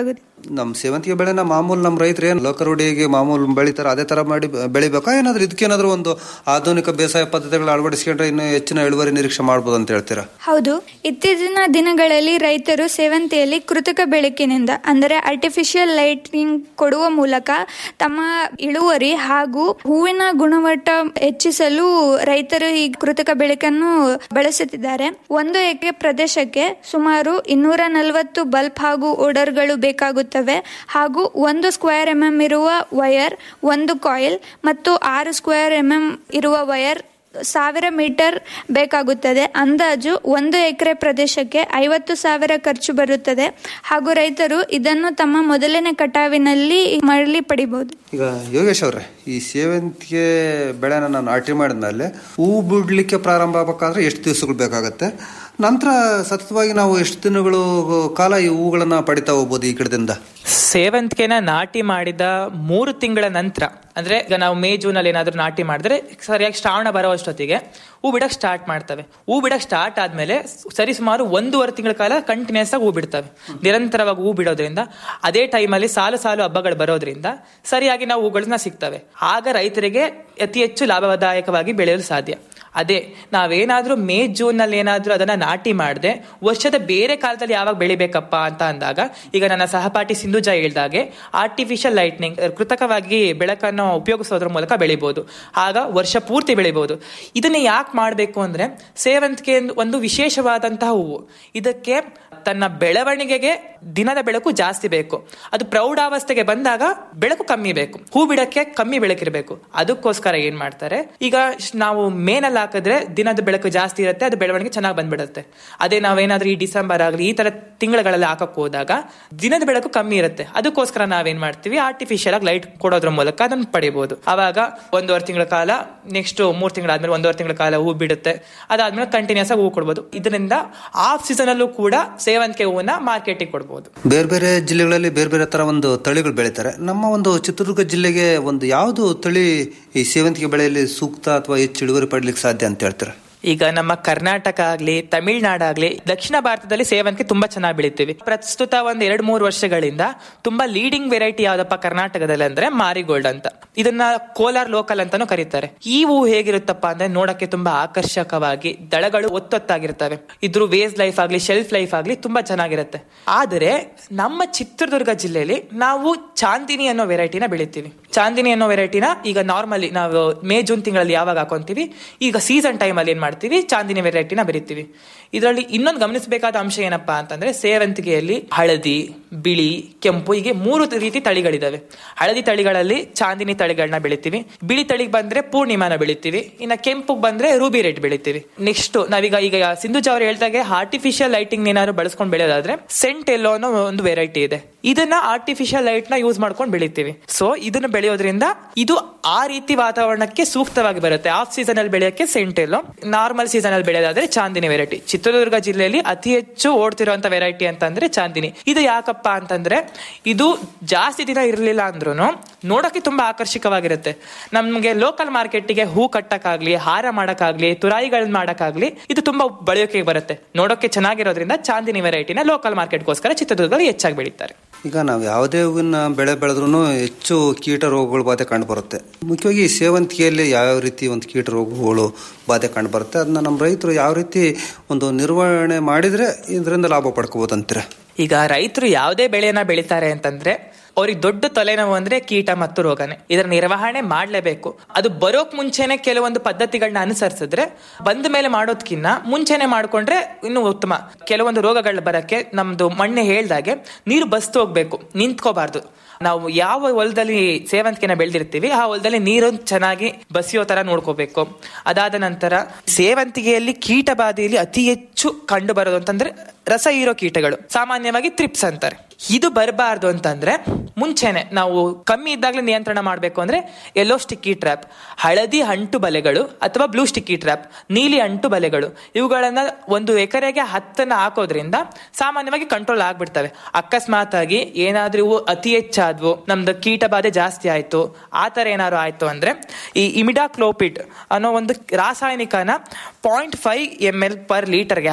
ನಮ್ಮ ಸೇವಂತಿಗೆ ಬೆಳೆನ ಮಾಮೂಲು ನಮ್ಮ ರೈತರು ಏನು ಲೋಕರೂಢಿಗೆ ಮಾಮೂಲು ಬೆಳಿತಾರೆ ಅದೇ ತರ ಮಾಡಿ ಬೆ- ಬೆಳಿಬೇಕಾ ಏನಾದ್ರೂ ಇದಕ್ಕೇನಾದ್ರೂ ಒಂದು ಆಧುನಿಕ ಬೇಸಾಯ ಪದ್ಧತಿಗಳು ಅಳವಡಿಸ್ಕೊಂಡ್ರೆ ಇನ್ನು ಹೆಚ್ಚಿನ ಇಳುವರಿ ನಿರೀಕ್ಷೆ ಮಾಡ್ಬೋದು ಅಂತ ಹೇಳ್ತೀರಾ ಹೌದು ಇತ್ತೀಚಿನ ದಿನಗಳಲ್ಲಿ ರೈತರು ಸೇವಂತಿಯಲ್ಲಿ ಕೃತಕ ಬೆಳಕಿನಿಂದ ಅಂದರೆ ಆರ್ಟಿಫಿಷಿಯಲ್ ಲೈಟಿಂಗ್ ಕೊಡುವ ಮೂಲಕ ತಮ್ಮ ಇಳುವರಿ ಹಾಗೂ ಹೂವಿನ ಗುಣಮಟ್ಟ ಹೆಚ್ಚಿಸಲು ರೈತರು ಈ ಕೃತಕ ಬೆಳಕನ್ನು ಬಳಸುತ್ತಿದ್ದಾರೆ ಒಂದು ಎಕರೆ ಪ್ರದೇಶಕ್ಕೆ ಸುಮಾರು ಇನ್ನೂರ ನಲವತ್ತು ಬಲ್ಬ್ ಹಾಗೂ ಓಡರ್ಗಳು ಬೇಕಾಗುತ್ತವೆ ಹಾಗೂ ಒಂದು ಸ್ಕ್ವೇರ್ ಎಂಎಂ ಇರುವ ವಯರ್ ಒಂದು ಕಾಯಿಲ್ ಮತ್ತು ಆರು ಸ್ಕ್ವೇರ್ ಎಂಎಂ ಇರುವ ವಯರ್ ಸಾವಿರ ಮೀಟರ್ ಬೇಕಾಗುತ್ತದೆ ಅಂದಾಜು ಒಂದು ಎಕರೆ ಪ್ರದೇಶಕ್ಕೆ ಐವತ್ತು ಸಾವಿರ ಖರ್ಚು ಬರುತ್ತದೆ ಹಾಗೂ ರೈತರು ಇದನ್ನು ತಮ್ಮ ಮೊದಲನೇ ಕಟಾವಿನಲ್ಲಿ ಮರಳಿ ಪಡಿಬಹುದು ಈಗ ಯೋಗೇಶ್ ಅವ್ರೆ ಈ ಸೇವಂತಿಗೆ ಬೆಳೆನ ನಾನು ನಾಟಿ ಮಾಡಿದ್ಮೇಲೆ ಹೂ ಬಿಡ್ಲಿಕ್ಕೆ ಪ್ರಾರಂಭ ಆಗ್ಬೇಕಾದ್ರೆ ಎಷ್ಟು ದಿವಸಗಳು ಬೇಕಾಗತ್ತೆ ನಂತರ ಸತತವಾಗಿ ನಾವು ಎಷ್ಟು ದಿನಗಳು ಕಾಲ ಈ ಹೂಗಳನ್ನ ಪಡಿತಾ ಹೋಗ್ಬೋದು ಈ ಗಿಡದಿಂದ ಸೇವಂತಿಗೆನ ನಾಟಿ ಮಾಡಿದ ಮೂರು ತಿಂಗಳ ನಂತರ ಅಂದ್ರೆ ಈಗ ನಾವು ಮೇ ಜೂನ್ ಅಲ್ಲಿ ಏನಾದ್ರೂ ನಾಟಿ ಮಾಡಿದ್ರೆ ಸರಿಯಾಗಿ ಶ್ರಾವಣ ಬರೋ ಅಷ್ಟೊತ್ತಿಗೆ ಹೂ ಬಿಡಕ್ ಸ್ಟಾರ್ಟ್ ಮಾಡ್ತವೆ ಹೂ ಬಿಡಕ್ ಸ್ಟಾರ್ಟ್ ಆದ್ಮೇಲೆ ಸರಿ ಸುಮಾರು ಒಂದೂವರೆ ತಿಂಗಳ ಕಾಲ ಕಂಟಿನ್ಯೂಸ್ ಆಗಿ ಹೂ ಬಿಡ್ತವೆ ನಿರಂತರವಾಗಿ ಹೂ ಬಿಡೋದ್ರಿಂದ ಅದೇ ಟೈಮಲ್ಲಿ ಸಾಲು ಸಾಲು ಹಬ್ಬಗಳು ಬರೋದ್ರಿಂದ ಸರಿಯಾಗಿ ನಾವು ಹೂಗಳನ್ನ ಸಿಗ್ತವೆ ಆಗ ರೈತರಿಗೆ ಅತಿ ಹೆಚ್ಚು ಲಾಭದಾಯಕವಾಗಿ ಬೆಳೆಯಲು ಸಾಧ್ಯ ಅದೇ ನಾವೇನಾದ್ರೂ ಮೇ ಜೂನ್ ನಲ್ಲಿ ಏನಾದ್ರೂ ಅದನ್ನ ನಾಟಿ ಮಾಡದೆ ವರ್ಷದ ಬೇರೆ ಕಾಲದಲ್ಲಿ ಯಾವಾಗ ಬೆಳಿಬೇಕಪ್ಪ ಅಂತ ಅಂದಾಗ ಈಗ ನನ್ನ ಸಹಪಾಠಿ ಸಿಂಧುಜಾ ಹೇಳ್ದಾಗೆ ಆರ್ಟಿಫಿಷಿಯಲ್ ಲೈಟ್ನಿಂಗ್ ಕೃತಕವಾಗಿ ಬೆಳಕನ್ನು ಉಪಯೋಗಿಸೋದ್ರ ಮೂಲಕ ಬೆಳಿಬಹುದು ಆಗ ವರ್ಷ ಪೂರ್ತಿ ಬೆಳಿಬಹುದು ಇದನ್ನ ಯಾಕೆ ಮಾಡಬೇಕು ಅಂದ್ರೆ ಸೇವಂತಿಗೆ ಒಂದು ವಿಶೇಷವಾದಂತಹ ಹೂವು ಇದಕ್ಕೆ ತನ್ನ ಬೆಳವಣಿಗೆಗೆ ದಿನದ ಬೆಳಕು ಜಾಸ್ತಿ ಬೇಕು ಅದು ಪ್ರೌಢಾವಸ್ಥೆಗೆ ಬಂದಾಗ ಬೆಳಕು ಕಮ್ಮಿ ಬೇಕು ಹೂ ಬಿಡಕ್ಕೆ ಕಮ್ಮಿ ಬೆಳಕಿರಬೇಕು ಅದಕ್ಕೋಸ್ಕರ ಏನ್ ಮಾಡ್ತಾರೆ ಈಗ ಶ್- ನಾವು ಮೇನಲ್ಲಿ ಹಾಕಿದ್ರೆ ದಿನದ ಬೆಳಕು ಜಾಸ್ತಿ ಇರುತ್ತೆ ಅದು ಬೆಳವಣಿಗೆ ಚೆನ್ನಾಗಿ ಬಂದ್ಬಿಡುತ್ತೆ ಅದೇ ನಾವೇನಾದ್ರೂ ಈ ಡಿಸೆಂಬರ್ ಆಗಲಿ ಈ ತರ ತಿಂಗಳುಗಳಲ್ಲಿ ಹಾಕಕ್ ಹೋದಾಗ ದಿನದ ಬೆಳಕು ಕಮ್ಮಿ ಇರುತ್ತೆ ಅದಕ್ಕೋಸ್ಕರ ನಾವೇನ್ ಮಾಡ್ತೀವಿ ಆರ್ಟಿಫಿಷಿಯಲ್ ಆಗಿ ಲೈಟ್ ಕೊಡೋದ್ರ ಮೂಲಕ ಅದನ್ನ ಪಡಿಬಹುದು ಅವಾಗ ಒಂದೂವರೆ ತಿಂಗಳ ಕಾಲ ನೆಕ್ಸ್ಟ್ ಮೂರ್ ತಿಂಗಳಾದ್ಮೇಲೆ ಒಂದೂವರೆ ತಿಂಗಳ ಕಾಲ ಹೂ ಬಿಡುತ್ತೆ ಅದಾದ್ಮೇಲೆ ಕಂಟಿನ್ಯೂಸ್ ಆಗಿ ಹೂ ಕೊಡ್ಬೋದು ಇದರಿಂದ ಆಫ್ ಸೀಸನ್ ಅಲ್ಲೂ ಕೂಡ ಸೇವಂತಿಗೆ ಹೂವನ್ನ ಮಾರ್ಕೆಟಿಗೆ ಕೊಡ್ಬೋದು ಬೇರೆ ಬೇರೆ ಜಿಲ್ಲೆಗಳಲ್ಲಿ ಬೇರೆ ಬೇರೆ ತರ ಒಂದು ತಳಿಗಳು ಬೆಳೀತಾರೆ ನಮ್ಮ ಒಂದು ಚಿತ್ರದುರ್ಗ ಜಿಲ್ಲೆಗೆ ಒಂದು ಯಾವುದು ತಳಿ ಈ ಸೇವಂತಿಗೆ ಬೆಳೆಯಲ್ಲಿ ಸೂಕ್ತ ಅಥವಾ ಹೆಚ್ಚು ಇಳುವರಿ ಪಡ್ಲಿಕ್ಕೆ ಸಾಧ್ಯ ಅಂತ ಹೇಳ್ತಾರೆ ಈಗ ನಮ್ಮ ಕರ್ನಾಟಕ ಆಗ್ಲಿ ತಮಿಳ್ನಾಡಾಗ್ಲಿ ದಕ್ಷಿಣ ಭಾರತದಲ್ಲಿ ಸೇವಂತಿಗೆ ತುಂಬಾ ಚೆನ್ನಾಗಿ ಬೆಳಿತೀವಿ ಪ್ರಸ್ತುತ ಒಂದ್ ಎರಡ್ ಮೂರು ವರ್ಷಗಳಿಂದ ತುಂಬಾ ಲೀಡಿಂಗ್ ವೆರೈಟಿ ಯಾವ್ದಪ್ಪ ಕರ್ನಾಟಕದಲ್ಲಿ ಅಂದ್ರೆ ಮಾರಿಗೋಲ್ಡ್ ಅಂತ ಇದನ್ನ ಕೋಲಾರ್ ಲೋಕಲ್ ಅಂತಾನು ಕರೀತಾರೆ ಈ ಹೂ ಹೇಗಿರುತ್ತಪ್ಪ ಅಂದ್ರೆ ನೋಡಕ್ಕೆ ತುಂಬಾ ಆಕರ್ಷಕವಾಗಿ ದಳಗಳು ಒತ್ತೊತ್ತಾಗಿರ್ತವೆ ಇದ್ರ ವೇಸ್ ಲೈಫ್ ಆಗ್ಲಿ ಶೆಲ್ಫ್ ಲೈಫ್ ಆಗ್ಲಿ ತುಂಬಾ ಚೆನ್ನಾಗಿರುತ್ತೆ ಆದರೆ ನಮ್ಮ ಚಿತ್ರದುರ್ಗ ಜಿಲ್ಲೆಯಲ್ಲಿ ನಾವು ಚಾಂದಿನಿ ಅನ್ನೋ ವೆರೈಟಿನ ಬೆಳಿತೀವಿ ಚಾಂದಿನಿ ಅನ್ನೋ ವೆರೈಟಿನ ಈಗ ನಾರ್ಮಲಿ ನಾವು ಮೇ ಜೂನ್ ತಿಂಗಳಲ್ಲಿ ಯಾವಾಗ ಹಾಕೊಂತೀವಿ ಈಗ ಸೀಸನ್ ಟೈಮ್ ಅಲ್ಲಿ ಏನ್ ಮಾಡ್ತೀವಿ ಚಾಂದಿನಿ ವೆರೈಟಿನ ಬೆರಿತೀವಿ ಇದರಲ್ಲಿ ಇನ್ನೊಂದು ಗಮನಿಸಬೇಕಾದ ಅಂಶ ಏನಪ್ಪಾ ಅಂತಂದ್ರೆ ಸೇವಂತಿಗೆಯಲ್ಲಿ ಹಳದಿ ಬಿಳಿ ಕೆಂಪು ಹೀಗೆ ಮೂರು ರೀತಿ ತಳಿಗಳಿದಾವೆ ಹಳದಿ ತಳಿಗಳಲ್ಲಿ ಚಾಂದಿನಿ ತಳಿಗಳನ್ನ ಬೆಳಿತೀವಿ ಬಿಳಿ ತಳಿಗೆ ಬಂದ್ರೆ ಪೂರ್ಣಿಮಾನ ಬೆಳಿತೀವಿ ಇನ್ನ ಕೆಂಪುಗ್ ಬಂದ್ರೆ ರೂಬಿ ರೆಡ್ ಬೆಳಿತೀವಿ ನೆಕ್ಸ್ಟ್ ನಾವೀಗ ಈಗ ಸಿಂಧುಜಾ ಅವ್ರು ಹೇಳ್ದಾಗೆ ಆರ್ಟಿಫಿಷಿಯಲ್ ಲೈಟಿಂಗ್ ಏನಾದ್ರು ಬಳಸ್ಕೊಂಡು ಬೆಳೆಯೋದಾದ್ರೆ ಸೆಂಟ್ ಎಲ್ಲೋ ಅನ್ನೋ ಒಂದು ವೆರೈಟಿ ಇದೆ ಇದನ್ನ ಆರ್ಟಿಫಿಷಿಯಲ್ ಲೈಟ್ ನ ಯೂಸ್ ಮಾಡ್ಕೊಂಡು ಬೆಳಿತೀವಿ ಸೊ ಇದನ್ನ ಬೆಳೆಯೋದ್ರಿಂದ ಇದು ಆ ರೀತಿ ವಾತಾವರಣಕ್ಕೆ ಸೂಕ್ತವಾಗಿ ಬರುತ್ತೆ ಆಫ್ ಸೀಸನ್ ಅಲ್ಲಿ ಬೆಳೆಯಕ್ಕೆ ಸೆಂಟ್ ಎಲ್ಲೋ ನಾರ್ಮಲ್ ಸೀಸನ್ ಅಲ್ಲಿ ಬೆಳೆಯೋದಾದ್ರೆ ಚಾಂದಿನಿ ವೆರೈಟಿ ಚಿತ್ರದುರ್ಗ ಜಿಲ್ಲೆಯಲ್ಲಿ ಅತಿ ಹೆಚ್ಚು ಓಡ್ತಿರುವಂತ ವೆರೈಟಿ ಅಂತಂದ್ರೆ ಚಾಂದಿನಿ ಇದು ಯಾಕಪ್ಪ ಅಂತಂದ್ರೆ ಇದು ಜಾಸ್ತಿ ದಿನ ಇರಲಿಲ್ಲ ಅಂದ್ರೂ ನೋಡಕ್ಕೆ ತುಂಬಾ ಆಕರ್ಷಕವಾಗಿರುತ್ತೆ ನಮ್ಗೆ ಲೋಕಲ್ ಮಾರ್ಕೆಟ್ಗೆ ಹೂ ಕಟ್ಟಕ್ಕಾಗ್ಲಿ ಹಾರ ಮಾಡಕ್ಕಾಗ್ಲಿ ತುರಾಯಿಗಳನ್ನ ಮಾಡಕ್ಕಾಗ್ಲಿ ಇದು ತುಂಬಾ ಬಳಕೆಗೆ ಬರುತ್ತೆ ನೋಡೋಕೆ ಚೆನ್ನಾಗಿರೋದ್ರಿಂದ ಚಾಂದಿನಿ ವೆರೈಟಿನ ಲೋಕಲ್ ಮಾರ್ಕೆಟ್ಗೋಸ್ಕರ ಚಿತ್ರದುರ್ಗದಲ್ಲಿ ಹೆಚ್ಚಾಗಿ ಬೆಳೀತಾರೆ ಈಗ ನಾವು ಯಾವುದೇ ಹೂವಿನ ಬೆಳೆ ಬೆಳೆದ್ರೂ ಹೆಚ್ಚು ಕೀಟ ರೋಗಗಳ ಬಾಧೆ ಕಂಡು ಬರುತ್ತೆ ಮುಖ್ಯವಾಗಿ ಈ ಸೇವಂತಿಗೆಯಲ್ಲಿ ಯಾವ್ಯಾವ ರೀತಿ ಒಂದು ಕೀಟ ರೋಗಗಳು ಬಾಧೆ ಕಂಡು ಬರುತ್ತೆ ಅದನ್ನ ನಮ್ಮ ರೈತರು ಯಾವ ರೀತಿ ಒಂದು ನಿರ್ವಹಣೆ ಮಾಡಿದ್ರೆ ಇದರಿಂದ ಲಾಭ ಪಡ್ಕೋಬಹುದು ಅಂತೀರ ಈಗ ರೈತರು ಯಾವುದೇ ಬೆಳೆಯನ್ನ ಬೆಳಿತಾರೆ ಅಂತಂದ್ರೆ ಅವ್ರಿಗೆ ದೊಡ್ಡ ತಲೆನೋವು ಅಂದ್ರೆ ಕೀಟ ಮತ್ತು ರೋಗನೆ ಇದರ ನಿರ್ವಹಣೆ ಮಾಡ್ಲೇಬೇಕು ಅದು ಬರೋಕ್ ಮುಂಚೆನೆ ಕೆಲವೊಂದು ಪದ್ಧತಿಗಳನ್ನ ಅನುಸರಿಸಿದ್ರೆ ಬಂದ ಮೇಲೆ ಮಾಡೋದ್ಕಿನ್ನ ಮುಂಚೆನೆ ಮಾಡ್ಕೊಂಡ್ರೆ ಇನ್ನು ಉತ್ತಮ ಕೆಲವೊಂದು ರೋಗಗಳು ಬರಕ್ಕೆ ನಮ್ದು ಮಣ್ಣೆ ಹೇಳ್ದಾಗೆ ನೀರು ಬಸ್ತು ಹೋಗ್ಬೇಕು ನಿಂತ್ಕೋಬಾರ್ದು ನಾವು ಯಾವ ಹೊಲದಲ್ಲಿ ಸೇವಂತಿಗೆನ ಬೆಳೆದಿರ್ತೀವಿ ಆ ಹೊಲದಲ್ಲಿ ನೀರು ಚೆನ್ನಾಗಿ ಬಸಿಯೋ ತರ ನೋಡ್ಕೋಬೇಕು ಅದಾದ ನಂತರ ಸೇವಂತಿಗೆಯಲ್ಲಿ ಕೀಟ ಬಾಧೆಯಲ್ಲಿ ಅತಿ ಹೆಚ್ಚು ಕಂಡು ಬರೋದು ಅಂತಂದ್ರೆ ರಸ ಹೀರೋ ಕೀಟಗಳು ಸಾಮಾನ್ಯವಾಗಿ ತ್ರಿಪ್ಸ್ ಅಂತಾರೆ ಇದು ಬರಬಾರ್ದು ಅಂತಂದ್ರೆ ಮುಂಚೆನೆ ನಾವು ಕಮ್ಮಿ ಇದ್ದಾಗಲೇ ನಿಯಂತ್ರಣ ಮಾಡಬೇಕು ಅಂದ್ರೆ ಎಲ್ಲೋ ಸ್ಟಿಕ್ಕಿ ಟ್ರ್ಯಾಪ್ ಹಳದಿ ಅಂಟು ಬಲೆಗಳು ಅಥವಾ ಬ್ಲೂ ಸ್ಟಿಕ್ಕಿ ಟ್ರ್ಯಾಪ್ ನೀಲಿ ಅಂಟು ಬಲೆಗಳು ಇವುಗಳನ್ನ ಒಂದು ಎಕರೆಗೆ ಹತ್ತನ್ನ ಹಾಕೋದ್ರಿಂದ ಸಾಮಾನ್ಯವಾಗಿ ಕಂಟ್ರೋಲ್ ಆಗ್ಬಿಡ್ತವೆ ಅಕಸ್ಮಾತ್ ಆಗಿ ಏನಾದ್ರೂ ಇವು ಅತಿ ಹೆಚ್ಚಾದ್ವು ನಮ್ದು ಕೀಟ ಬಾಧೆ ಜಾಸ್ತಿ ಆಯ್ತು ಆ ತರ ಏನಾದ್ರು ಆಯ್ತು ಅಂದ್ರೆ ಈ ಇಮಿಡಾಕ್ಲೋಪಿಡ್ ಅನ್ನೋ ಒಂದು ರಾಸಾಯನಿಕನ ಪಾಯಿಂಟ್ ಫೈವ್ ಎಮ್ ಎಲ್ ಪರ್ ಲೀಟರ್ಗೆ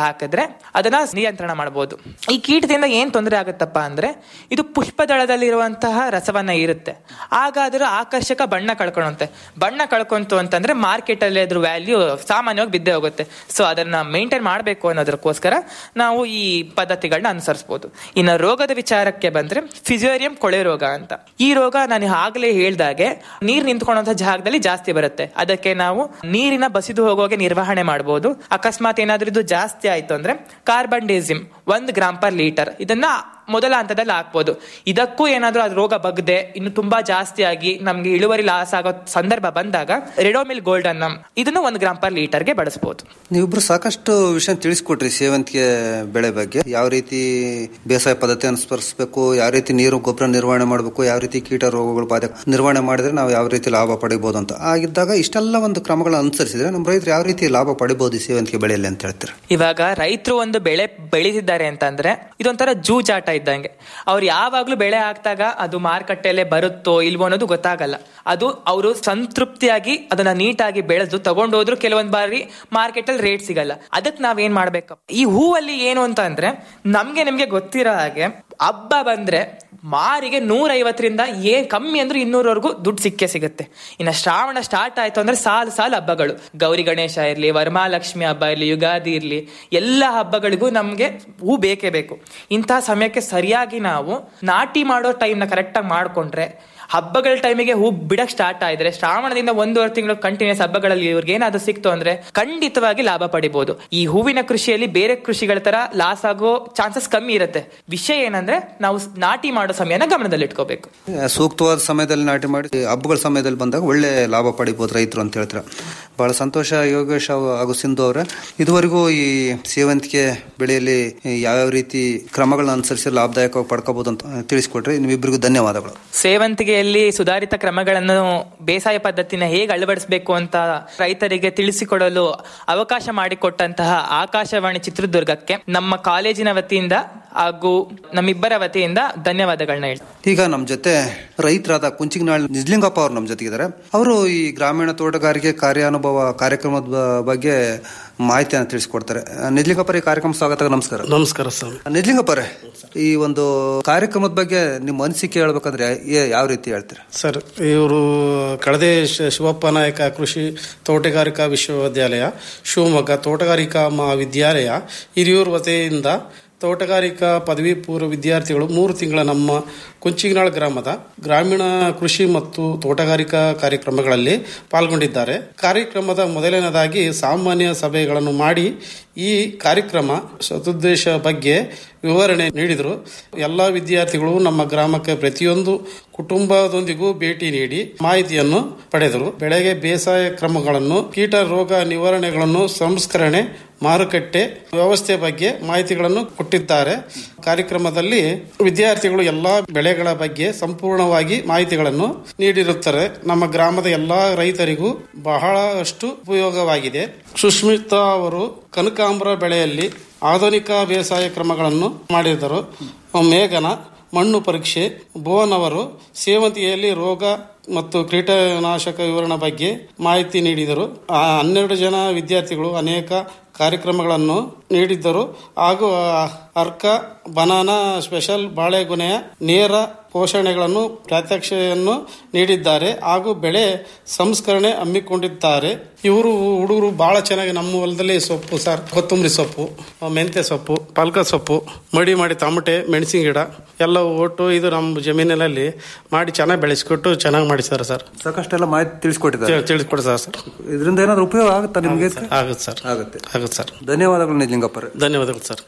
ಹಾಕಿದ್ರೆ ಅದನ್ನ ನಿಯಂತ್ರಣ ಮಾಡಬಹುದು ಈ ಕೀಟದಿಂದ ಏನ್ ತೊಂದರೆ ಆಗುತ್ತಪ್ಪ ಅಂದ್ರೆ ಇದು ಪುಷ್ಪದಳದಲ್ಲಿರುವಂತಹ ರಸವನ್ನ ಇರುತ್ತೆ ಆಗ ಅದರ ಆಕರ್ಷಕ ಬಣ್ಣ ಕಳ್ಕೊಳುತ್ತೆ ಬಣ್ಣ ಕಳ್ಕೊಂತು ಅಂತಂದ್ರೆ ಮಾರ್ಕೆಟ್ ಅಲ್ಲಿ ಅದ್ರ ವ್ಯಾಲ್ಯೂ ಸಾಮಾನ್ಯವಾಗಿ ಬಿದ್ದೇ ಹೋಗುತ್ತೆ ಸೊ ಅದನ್ನ ಮೇಂಟೈನ್ ಮಾಡಬೇಕು ಅನ್ನೋದಕ್ಕೋಸ್ಕರ ನಾವು ಈ ಪದ್ಧತಿಗಳನ್ನ ಅನುಸರಿಸಬಹುದು ಇನ್ನು ರೋಗದ ವಿಚಾರಕ್ಕೆ ಬಂದ್ರೆ ಫಿಸಿಯೋರಿಯಂ ಕೊಳೆ ರೋಗ ಅಂತ ಈ ರೋಗ ನಾನು ಆಗ್ಲೇ ಹೇಳ್ದಾಗೆ ನೀರ್ ನಿಂತ್ಕೊಳ್ಳುವಂತ ಜಾಗದಲ್ಲಿ ಜಾಸ್ತಿ ಬರುತ್ತೆ ಅದಕ್ಕೆ ನಾವು ನೀರಿನ ಬಸಿದು ಹೋಗೋಗೆ ನಿರ್ವಹಣೆ ಮಾಡಬಹುದು ಅಕಸ್ಮಾತ್ ಏನಾದ್ರೂ ಇದು ಜಾಸ್ತಿ ಆಯ್ತು ಅಂದ್ರೆ ಕಾರ್ಬನ್ ಡೇಸಿಮ್ ಒಂದ್ ಗ್ರಾಮ್ ಪರ್ ಲೀಟರ್ ಇದನ್ನ ಮೊದಲ ಹಂತದಲ್ಲಿ ಹಾಕ್ಬೋದು ಇದಕ್ಕೂ ಏನಾದ್ರೂ ಅದು ರೋಗ ಬಗ್ದೆ ಇನ್ನು ತುಂಬಾ ಜಾಸ್ತಿ ಆಗಿ ನಮ್ಗೆ ಇಳುವರಿ ಲಾಸ್ ಆಗೋ ಸಂದರ್ಭ ಬಂದಾಗ ರೆಡೋಮಿಲ್ ಗೋಲ್ಡ್ ಅನ್ನ ಇದನ್ನು ಒಂದ್ ಗ್ರಾಮ್ ಪರ್ ಲೀಟರ್ಗೆ ಬಳಸಬಹುದು ನೀವಿಬ್ರು ಸಾಕಷ್ಟು ವಿಷಯ ತಿಳಿಸ್ಕೊಟ್ರಿ ಸೇವಂತಿಗೆ ಬೆಳೆ ಬಗ್ಗೆ ಯಾವ ರೀತಿ ಬೇಸಾಯ ಪದ್ಧತಿ ಅನುಸರಿಸಬೇಕು ಯಾವ ರೀತಿ ನೀರು ಗೊಬ್ಬರ ನಿರ್ವಹಣೆ ಮಾಡಬೇಕು ಯಾವ ರೀತಿ ಕೀಟ ರೋಗಗಳು ಬಾಧೆ ನಿರ್ವಹಣೆ ಮಾಡಿದ್ರೆ ನಾವು ಯಾವ ರೀತಿ ಲಾಭ ಪಡಿಬಹುದು ಅಂತ ಆಗಿದ್ದಾಗ ಇಷ್ಟೆಲ್ಲ ಒಂದು ಕ್ರಮಗಳನ್ನ ಅನುಸರಿಸಿದ್ರೆ ನಮ್ಮ ರೈತರು ಯಾವ ರೀತಿ ಲಾಭ ಪಡಿಬಹುದು ಈ ಸೇವಂತಿಗೆ ಬೆಳೆಯಲ್ಲಿ ಅಂತ ಹೇಳ್ತಾರೆ ಇವಾಗ ರೈತರು ಒಂದು ಬೆಳೆ ಬೆಳೆದಿದ್ದಾರೆ ಅಂತಂದ್ರೆ ಇದೊಂಥರ ಜೂಜಾಟ ಇದ್ದಂಗೆ ಅವ್ರು ಯಾವಾಗ್ಲೂ ಬೆಳೆ ಹಾಕ್ದಾಗ ಅದು ಮಾರುಕಟ್ಟೆಯಲ್ಲೇ ಬರುತ್ತೋ ಇಲ್ವೋ ಅನ್ನೋದು ಗೊತ್ತಾಗಲ್ಲ ಅದು ಅವರು ಸಂತೃಪ್ತಿಯಾಗಿ ಅದನ್ನ ನೀಟಾಗಿ ಬೆಳೆದು ತಗೊಂಡೋದ್ರು ಕೆಲವೊಂದ್ ಬಾರಿ ಮಾರ್ಕೆಟ್ ಅಲ್ಲಿ ರೇಟ್ ಸಿಗಲ್ಲ ಅದಕ್ಕೆ ನಾವೇನ್ ಮಾಡ್ಬೇಕು ಈ ಹೂವಲ್ಲಿ ಏನು ಅಂತ ಅಂದ್ರೆ ನಮ್ಗೆ ನಿಮ್ಗೆ ಗೊತ್ತಿರೋ ಹಾಗೆ ಹಬ್ಬ ಬಂದ್ರೆ ಮಾರಿಗೆ ನೂರ ಐವತ್ತರಿಂದ ಏನ್ ಕಮ್ಮಿ ಅಂದ್ರೆ ಇನ್ನೂರವರೆಗೂ ದುಡ್ಡು ಸಿಕ್ಕೇ ಸಿಗುತ್ತೆ ಇನ್ನು ಶ್ರಾವಣ ಸ್ಟಾರ್ಟ್ ಆಯ್ತು ಅಂದ್ರೆ ಸಾಲು ಸಾಲು ಹಬ್ಬಗಳು ಗೌರಿ ಗಣೇಶ ಇರ್ಲಿ ವರಮಹಾಲಕ್ಷ್ಮಿ ಹಬ್ಬ ಇರ್ಲಿ ಯುಗಾದಿ ಇರ್ಲಿ ಎಲ್ಲ ಹಬ್ಬಗಳಿಗೂ ನಮ್ಗೆ ಹೂ ಬೇಕೇ ಬೇಕು ಇಂತಹ ಸಮಯಕ್ಕೆ ಸರಿಯಾಗಿ ನಾವು ನಾಟಿ ಮಾಡೋ ಟೈಮ್ನ ಕರೆಕ್ಟಾಗಿ ಮಾಡ್ಕೊಂಡ್ರೆ ಹಬ್ಬಗಳ ಟೈಮಿಗೆ ಹೂ ಬಿಡಕ್ ಸ್ಟಾರ್ಟ್ ಆಯ್ದ್ರೆ ಶ್ರಾವಣದಿಂದ ಒಂದೂವರೆ ತಿಂಗಳು ಕಂಟಿನ್ಯೂಸ್ ಹಬ್ಬಗಳಲ್ಲಿ ಇವ್ರಿಗೆ ಏನಾದ್ರು ಸಿಕ್ತು ಅಂದ್ರೆ ಖಂಡಿತವಾಗಿ ಲಾಭ ಪಡಿಬಹುದು ಈ ಹೂವಿನ ಕೃಷಿಯಲ್ಲಿ ಬೇರೆ ಕೃಷಿಗಳ ತರ ಲಾಸ್ ಆಗೋ ಚಾನ್ಸಸ್ ಕಮ್ಮಿ ಇರುತ್ತೆ ವಿಷಯ ಏನಂದ್ರೆ ನಾವು ನಾಟಿ ಮಾಡೋ ಸಮಯನ ಗಮನದಲ್ಲಿಟ್ಕೋಬೇಕು ಸೂಕ್ತವಾದ ಸಮಯದಲ್ಲಿ ನಾಟಿ ಮಾಡಿ ಹಬ್ಬಗಳ ಸಮಯದಲ್ಲಿ ಬಂದಾಗ ಒಳ್ಳೆ ಲಾಭ ಪಡಿಬಹುದು ರೈತರು ಅಂತ ಹೇಳ್ತಾರೆ ಬಹಳ ಸಂತೋಷ ಯೋಗೇಶ್ ಅವ- ಹಾಗೂ ಸಿಂಧು ಅವರೇ ಇದುವರೆಗೂ ಈ ಸೇವಂತಿಗೆ ಬೆಳೆಯಲ್ಲಿ ಯಾವ್ಯಾವ ರೀತಿ ಕ್ರಮಗಳನ್ನ ಅನುಸರಿಸಿ ಲಾಭದಾಯಕವಾಗಿ ಪಡ್ಕೋಬಹುದು ಅಂತ ತಿಳಿಸ್ಕೊಟ್ರಿ ನಿಮ್ಮಿಬ್ಬರಿಗೂ ಧನ್ಯವಾದಗಳು ಸೇವಂತಿಗೆಯಲ್ಲಿ ಸುಧಾರಿತ ಕ್ರಮಗಳನ್ನು ಬೇಸಾಯ ಪದ್ಧತಿನ ಹೇಗೆ ಅಳವಡಿಸಬೇಕು ಅಂತ ರೈತರಿಗೆ ತಿಳಿಸಿಕೊಡಲು ಅವಕಾಶ ಮಾಡಿಕೊಟ್ಟಂತಹ ಆಕಾಶವಾಣಿ ಚಿತ್ರದುರ್ಗಕ್ಕೆ ನಮ್ಮ ಕಾಲೇಜಿನ ವತಿಯಿಂದ ಹಾಗೂ ನಮ್ಮಿಬ್ಬರ ವತಿಯಿಂದ ಧನ್ಯವಾದಗಳನ್ನ ಹೇಳ್ತೀನಿ ಈಗ ನಮ್ಮ ಜೊತೆ ರೈತರಾದ ಕುಂಚಿಗನಾಳ್ ನಿಜ್ಲಿಂಗಪ್ಪ ಅವರು ನಮ್ಮ ಜೊತೆಗಿದ್ದಾರೆ ಅವರು ಈ ಗ್ರಾಮೀಣ ತೋಟಗಾರಿಕೆ ಕಾರ್ಯಾನುಭವ ಕಾರ್ಯಕ್ರಮದ ಬ- ಬಗ್ಗೆ ಮಾಹಿತಿಯನ್ನು ತಿಳಿಸ್ಕೊಡ್ತಾರೆ ನಿಜ್ಲಿಂಗಪ್ಪರ ಈ ಕಾರ್ಯಕ್ರಮ ಸ್ವಾಗತ ನಮಸ್ಕಾರ ನಮಸ್ಕಾರ ಸ್ವಾಮಿ ನಿಜ್ಲಿಂಗಪ್ಪರೇ ಈ ಒಂದು ಕಾರ್ಯಕ್ರಮದ ಬಗ್ಗೆ ನಿಮ್ಮ ಅನಿಸಿಕೆ ಹೇಳ್ಬೇಕಂದ್ರೆ ಏ- ಯಾವ ರೀತಿ ಹೇಳ್ತೀರಾ ಸರ್ ಇವರು ಕಳದೆ ಶ- ಶಿವಪ್ಪ ನಾಯಕ ಕೃಷಿ ತೋಟಗಾರಿಕಾ ವಿಶ್ವವಿದ್ಯಾಲಯ ಶಿವಮೊಗ್ಗ ತೋಟಗಾರಿಕಾ ಮಹಾವಿದ್ಯಾಲಯ ಹಿರಿಯೂರು ವತಿಯಿಂದ ತೋಟಗಾರಿಕಾ ಪದವಿ ಪೂರ್ವ ವಿದ್ಯಾರ್ಥಿಗಳು ಮೂರು ತಿಂಗಳ ನಮ್ಮ ಕುಂಚಿಗನಾಳ್ ಗ್ರಾಮದ ಗ್ರಾಮೀಣ ಕೃಷಿ ಮತ್ತು ತೋಟಗಾರಿಕಾ ಕಾರ್ಯಕ್ರಮಗಳಲ್ಲಿ ಪಾಲ್ಗೊಂಡಿದ್ದಾರೆ ಕಾರ್ಯಕ್ರಮದ ಮೊದಲನೇದಾಗಿ ಸಾಮಾನ್ಯ ಸಭೆಗಳನ್ನು ಮಾಡಿ ಈ ಕಾರ್ಯಕ್ರಮ ಸದುದ್ದೇಶ ಬಗ್ಗೆ ವಿವರಣೆ ನೀಡಿದರು ಎಲ್ಲ ವಿದ್ಯಾರ್ಥಿಗಳು ನಮ್ಮ ಗ್ರಾಮಕ್ಕೆ ಪ್ರತಿಯೊಂದು ಕುಟುಂಬದೊಂದಿಗೂ ಭೇಟಿ ನೀಡಿ ಮಾಹಿತಿಯನ್ನು ಪಡೆದರು ಬೆಳೆಗೆ ಬೇಸಾಯ ಕ್ರಮಗಳನ್ನು ಕೀಟ ರೋಗ ನಿವಾರಣೆಗಳನ್ನು ಸಂಸ್ಕರಣೆ ಮಾರುಕಟ್ಟೆ ವ್ಯವಸ್ಥೆ ಬಗ್ಗೆ ಮಾಹಿತಿಗಳನ್ನು ಕೊಟ್ಟಿದ್ದಾರೆ ಕಾರ್ಯಕ್ರಮದಲ್ಲಿ ವಿದ್ಯಾರ್ಥಿಗಳು ಎಲ್ಲಾ ಬೆಳೆಗಳ ಬಗ್ಗೆ ಸಂಪೂರ್ಣವಾಗಿ ಮಾಹಿತಿಗಳನ್ನು ನೀಡಿರುತ್ತಾರೆ ನಮ್ಮ ಗ್ರಾಮದ ಎಲ್ಲಾ ರೈತರಿಗೂ ಬಹಳಷ್ಟು ಉಪಯೋಗವಾಗಿದೆ ಸುಷ್ಮಿತಾ ಅವರು ಕನಕಾಂಬರ ಬೆಳೆಯಲ್ಲಿ ಆಧುನಿಕ ಬೇಸಾಯ ಕ್ರಮಗಳನ್ನು ಮಾಡಿದರು ಮೇಘನ ಮಣ್ಣು ಪರೀಕ್ಷೆ ಭುವನ್ ಅವರು ಸೇವಂತಿಗೆಯಲ್ಲಿ ರೋಗ ಮತ್ತು ಕೀಟನಾಶಕ ವಿವರಣೆ ಬಗ್ಗೆ ಮಾಹಿತಿ ನೀಡಿದರು ಆ ಹನ್ನೆರಡು ಜನ ವಿದ್ಯಾರ್ಥಿಗಳು ಅನೇಕ ಕಾರ್ಯಕ್ರಮಗಳನ್ನು ನೀಡಿದ್ದರು ಹಾಗೂ ಅರ್ಕ ಬನಾನಾ ಸ್ಪೆಷಲ್ ಬಾಳೆಗೊನೆಯ ನೇರ ಪೋಷಣೆಗಳನ್ನು ಪ್ರಾತ್ಯಕ್ಷೆಯನ್ನು ನೀಡಿದ್ದಾರೆ ಹಾಗೂ ಬೆಳೆ ಸಂಸ್ಕರಣೆ ಹಮ್ಮಿಕೊಂಡಿದ್ದಾರೆ ಇವರು ಹುಡುಗರು ಬಹಳ ಚೆನ್ನಾಗಿ ನಮ್ಮ ಹೊಲದಲ್ಲಿ ಸೊಪ್ಪು ಸರ್ ಕೊತ್ತಂಬರಿ ಸೊಪ್ಪು ಮೆಂತ್ಯ ಸೊಪ್ಪು ಪಾಲಕ ಸೊಪ್ಪು ಮಡಿ ಮಾಡಿ ತಮಟೆ ಮೆಣಸಿನ ಗಿಡ ಎಲ್ಲ ಒಟ್ಟು ಇದು ನಮ್ಮ ಜಮೀನಿನಲ್ಲಿ ಮಾಡಿ ಚೆನ್ನಾಗಿ ಬೆಳೆಸ್ಕೊಟ್ಟು ಚೆನ್ನಾಗಿ ಮಾಡಿದ್ದಾರೆ ಸರ್ ಸಾಕಷ್ಟೆಲ್ಲ ಮಾಹಿತಿ ತಿಳಿಸ್ಕೊಟ್ಟಿದ್ದಾರೆ ತಿಳಿಸ್ಕೊಡ್ತಾರೆ ಸರ್ ಇದರಿಂದ ಏನಾದ್ರು ಉಪಯೋಗ ಆಗುತ್ತಾ ನಿಮಗೆ ಆಗುತ್ತೆ ಸರ್ ಆಗುತ್ತೆ ಆಗುತ್ತೆ ಸರ್ ಧನ್ಯವಾದಗಳು ನಿಜ್ಲಿಂಗಪ್ಪರೇ ಧನ್ಯವಾದಗಳು ಸರ್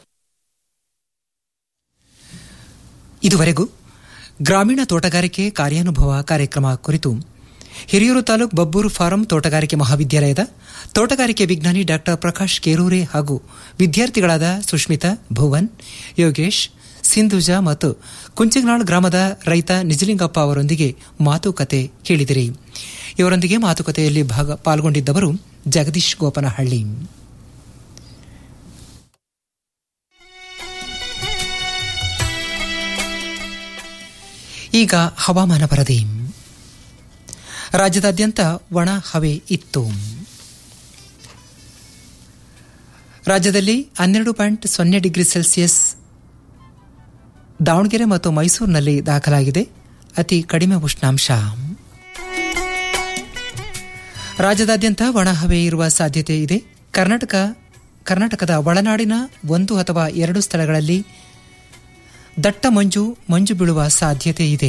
ಇದುವರೆಗೂ ಗ್ರಾಮೀಣ ತೋಟಗಾರಿಕೆ ಕಾರ್ಯಾನುಭವ ಕಾರ್ಯಕ್ರಮ ಕುರಿತು ಹಿರಿಯೂರು ತಾಲೂಕ್ ಬಬ್ಬೂರು ಫಾರಂ ತೋಟಗಾರಿಕೆ ಮಹಾವಿದ್ಯಾಲಯದ ತೋಟಗಾರಿಕೆ ವಿಜ್ಞಾನಿ ಡಾಕ್ಟರ್ ಪ್ರಕಾಶ್ ಕೇರೂರೆ ಹಾಗೂ ವಿದ್ಯಾರ್ಥಿಗಳಾದ ಸುಷ್ಮಿತಾ ಭುವನ್ ಯೋಗೇಶ್ ಸಿಂಧುಜಾ ಮತ್ತು ಕುಂಚಿಗನಾಳ್ ಗ್ರಾಮದ ರೈತ ನಿಜಲಿಂಗಪ್ಪ ಅವರೊಂದಿಗೆ ಮಾತುಕತೆ ಕೇಳಿದಿರಿ ಇವರೊಂದಿಗೆ ಮಾತುಕತೆಯಲ್ಲಿ ಭಾಗ ಪಾಲ್ಗೊಂಡಿದ್ದವರು ಜಗದೀಶ್ ಗೋಪನಹಳ್ಳಿ ಈಗ ಹವಾಮಾನ ವರದಿ ರಾಜ್ಯದಾದ್ಯಂತ ಒಣ ಹವೆ ಇತ್ತು ರಾಜ್ಯದಲ್ಲಿ ಹನ್ನೆರಡು ಪಾಯಿಂಟ್ ಸೊನ್ನೆ ಡಿಗ್ರಿ ಸೆಲ್ಸಿಯಸ್ ದಾವಣಗೆರೆ ಮತ್ತು ಮೈಸೂರಿನಲ್ಲಿ ದಾಖಲಾಗಿದೆ ಅತಿ ಕಡಿಮೆ ಉಷ್ಣಾಂಶ ರಾಜ್ಯದಾದ್ಯಂತ ಒಣಹವೆ ಇರುವ ಸಾಧ್ಯತೆ ಇದೆ ಕರ್ನಾಟಕ ಕರ್ನಾಟಕದ ಒಳನಾಡಿನ ಒಂದು ಅಥವಾ ಎರಡು ಸ್ಥಳಗಳಲ್ಲಿ ದಟ್ಟ ಮಂಜು ಮಂಜು ಬೀಳುವ ಸಾಧ್ಯತೆ ಇದೆ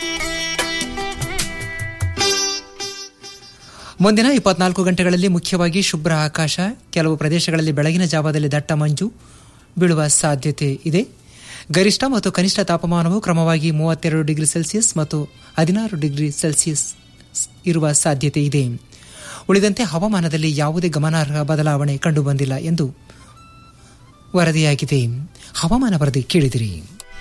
ಮುಂದಿನ ಇಪ್ಪತ್ನಾಲ್ಕು ಗಂಟೆಗಳಲ್ಲಿ ಮುಖ್ಯವಾಗಿ ಶುಭ್ರ ಆಕಾಶ ಕೆಲವು ಪ್ರದೇಶಗಳಲ್ಲಿ ಬೆಳಗಿನ ಜಾವದಲ್ಲಿ ದಟ್ಟ ಮಂಜು ಬೀಳುವ ಸಾಧ್ಯತೆ ಇದೆ ಗರಿಷ್ಠ ಮತ್ತು ಕನಿಷ್ಠ ತಾಪಮಾನವು ಕ್ರಮವಾಗಿ ಮೂವತ್ತೆರಡು ಡಿಗ್ರಿ ಸೆಲ್ಸಿಯಸ್ ಮತ್ತು ಹದಿನಾರು ಡಿಗ್ರಿ ಸೆಲ್ಸಿಯಸ್ ಇರುವ ಸಾಧ್ಯತೆ ಇದೆ ಉಳಿದಂತೆ ಹವಾಮಾನದಲ್ಲಿ ಯಾವುದೇ ಗಮನಾರ್ಹ ಬದಲಾವಣೆ ಕಂಡುಬಂದಿಲ್ಲ ಎಂದು ವರದಿಯಾಗಿದೆ ಹವಾಮಾನ ವರದಿ ಕೇಳಿದಿರಿ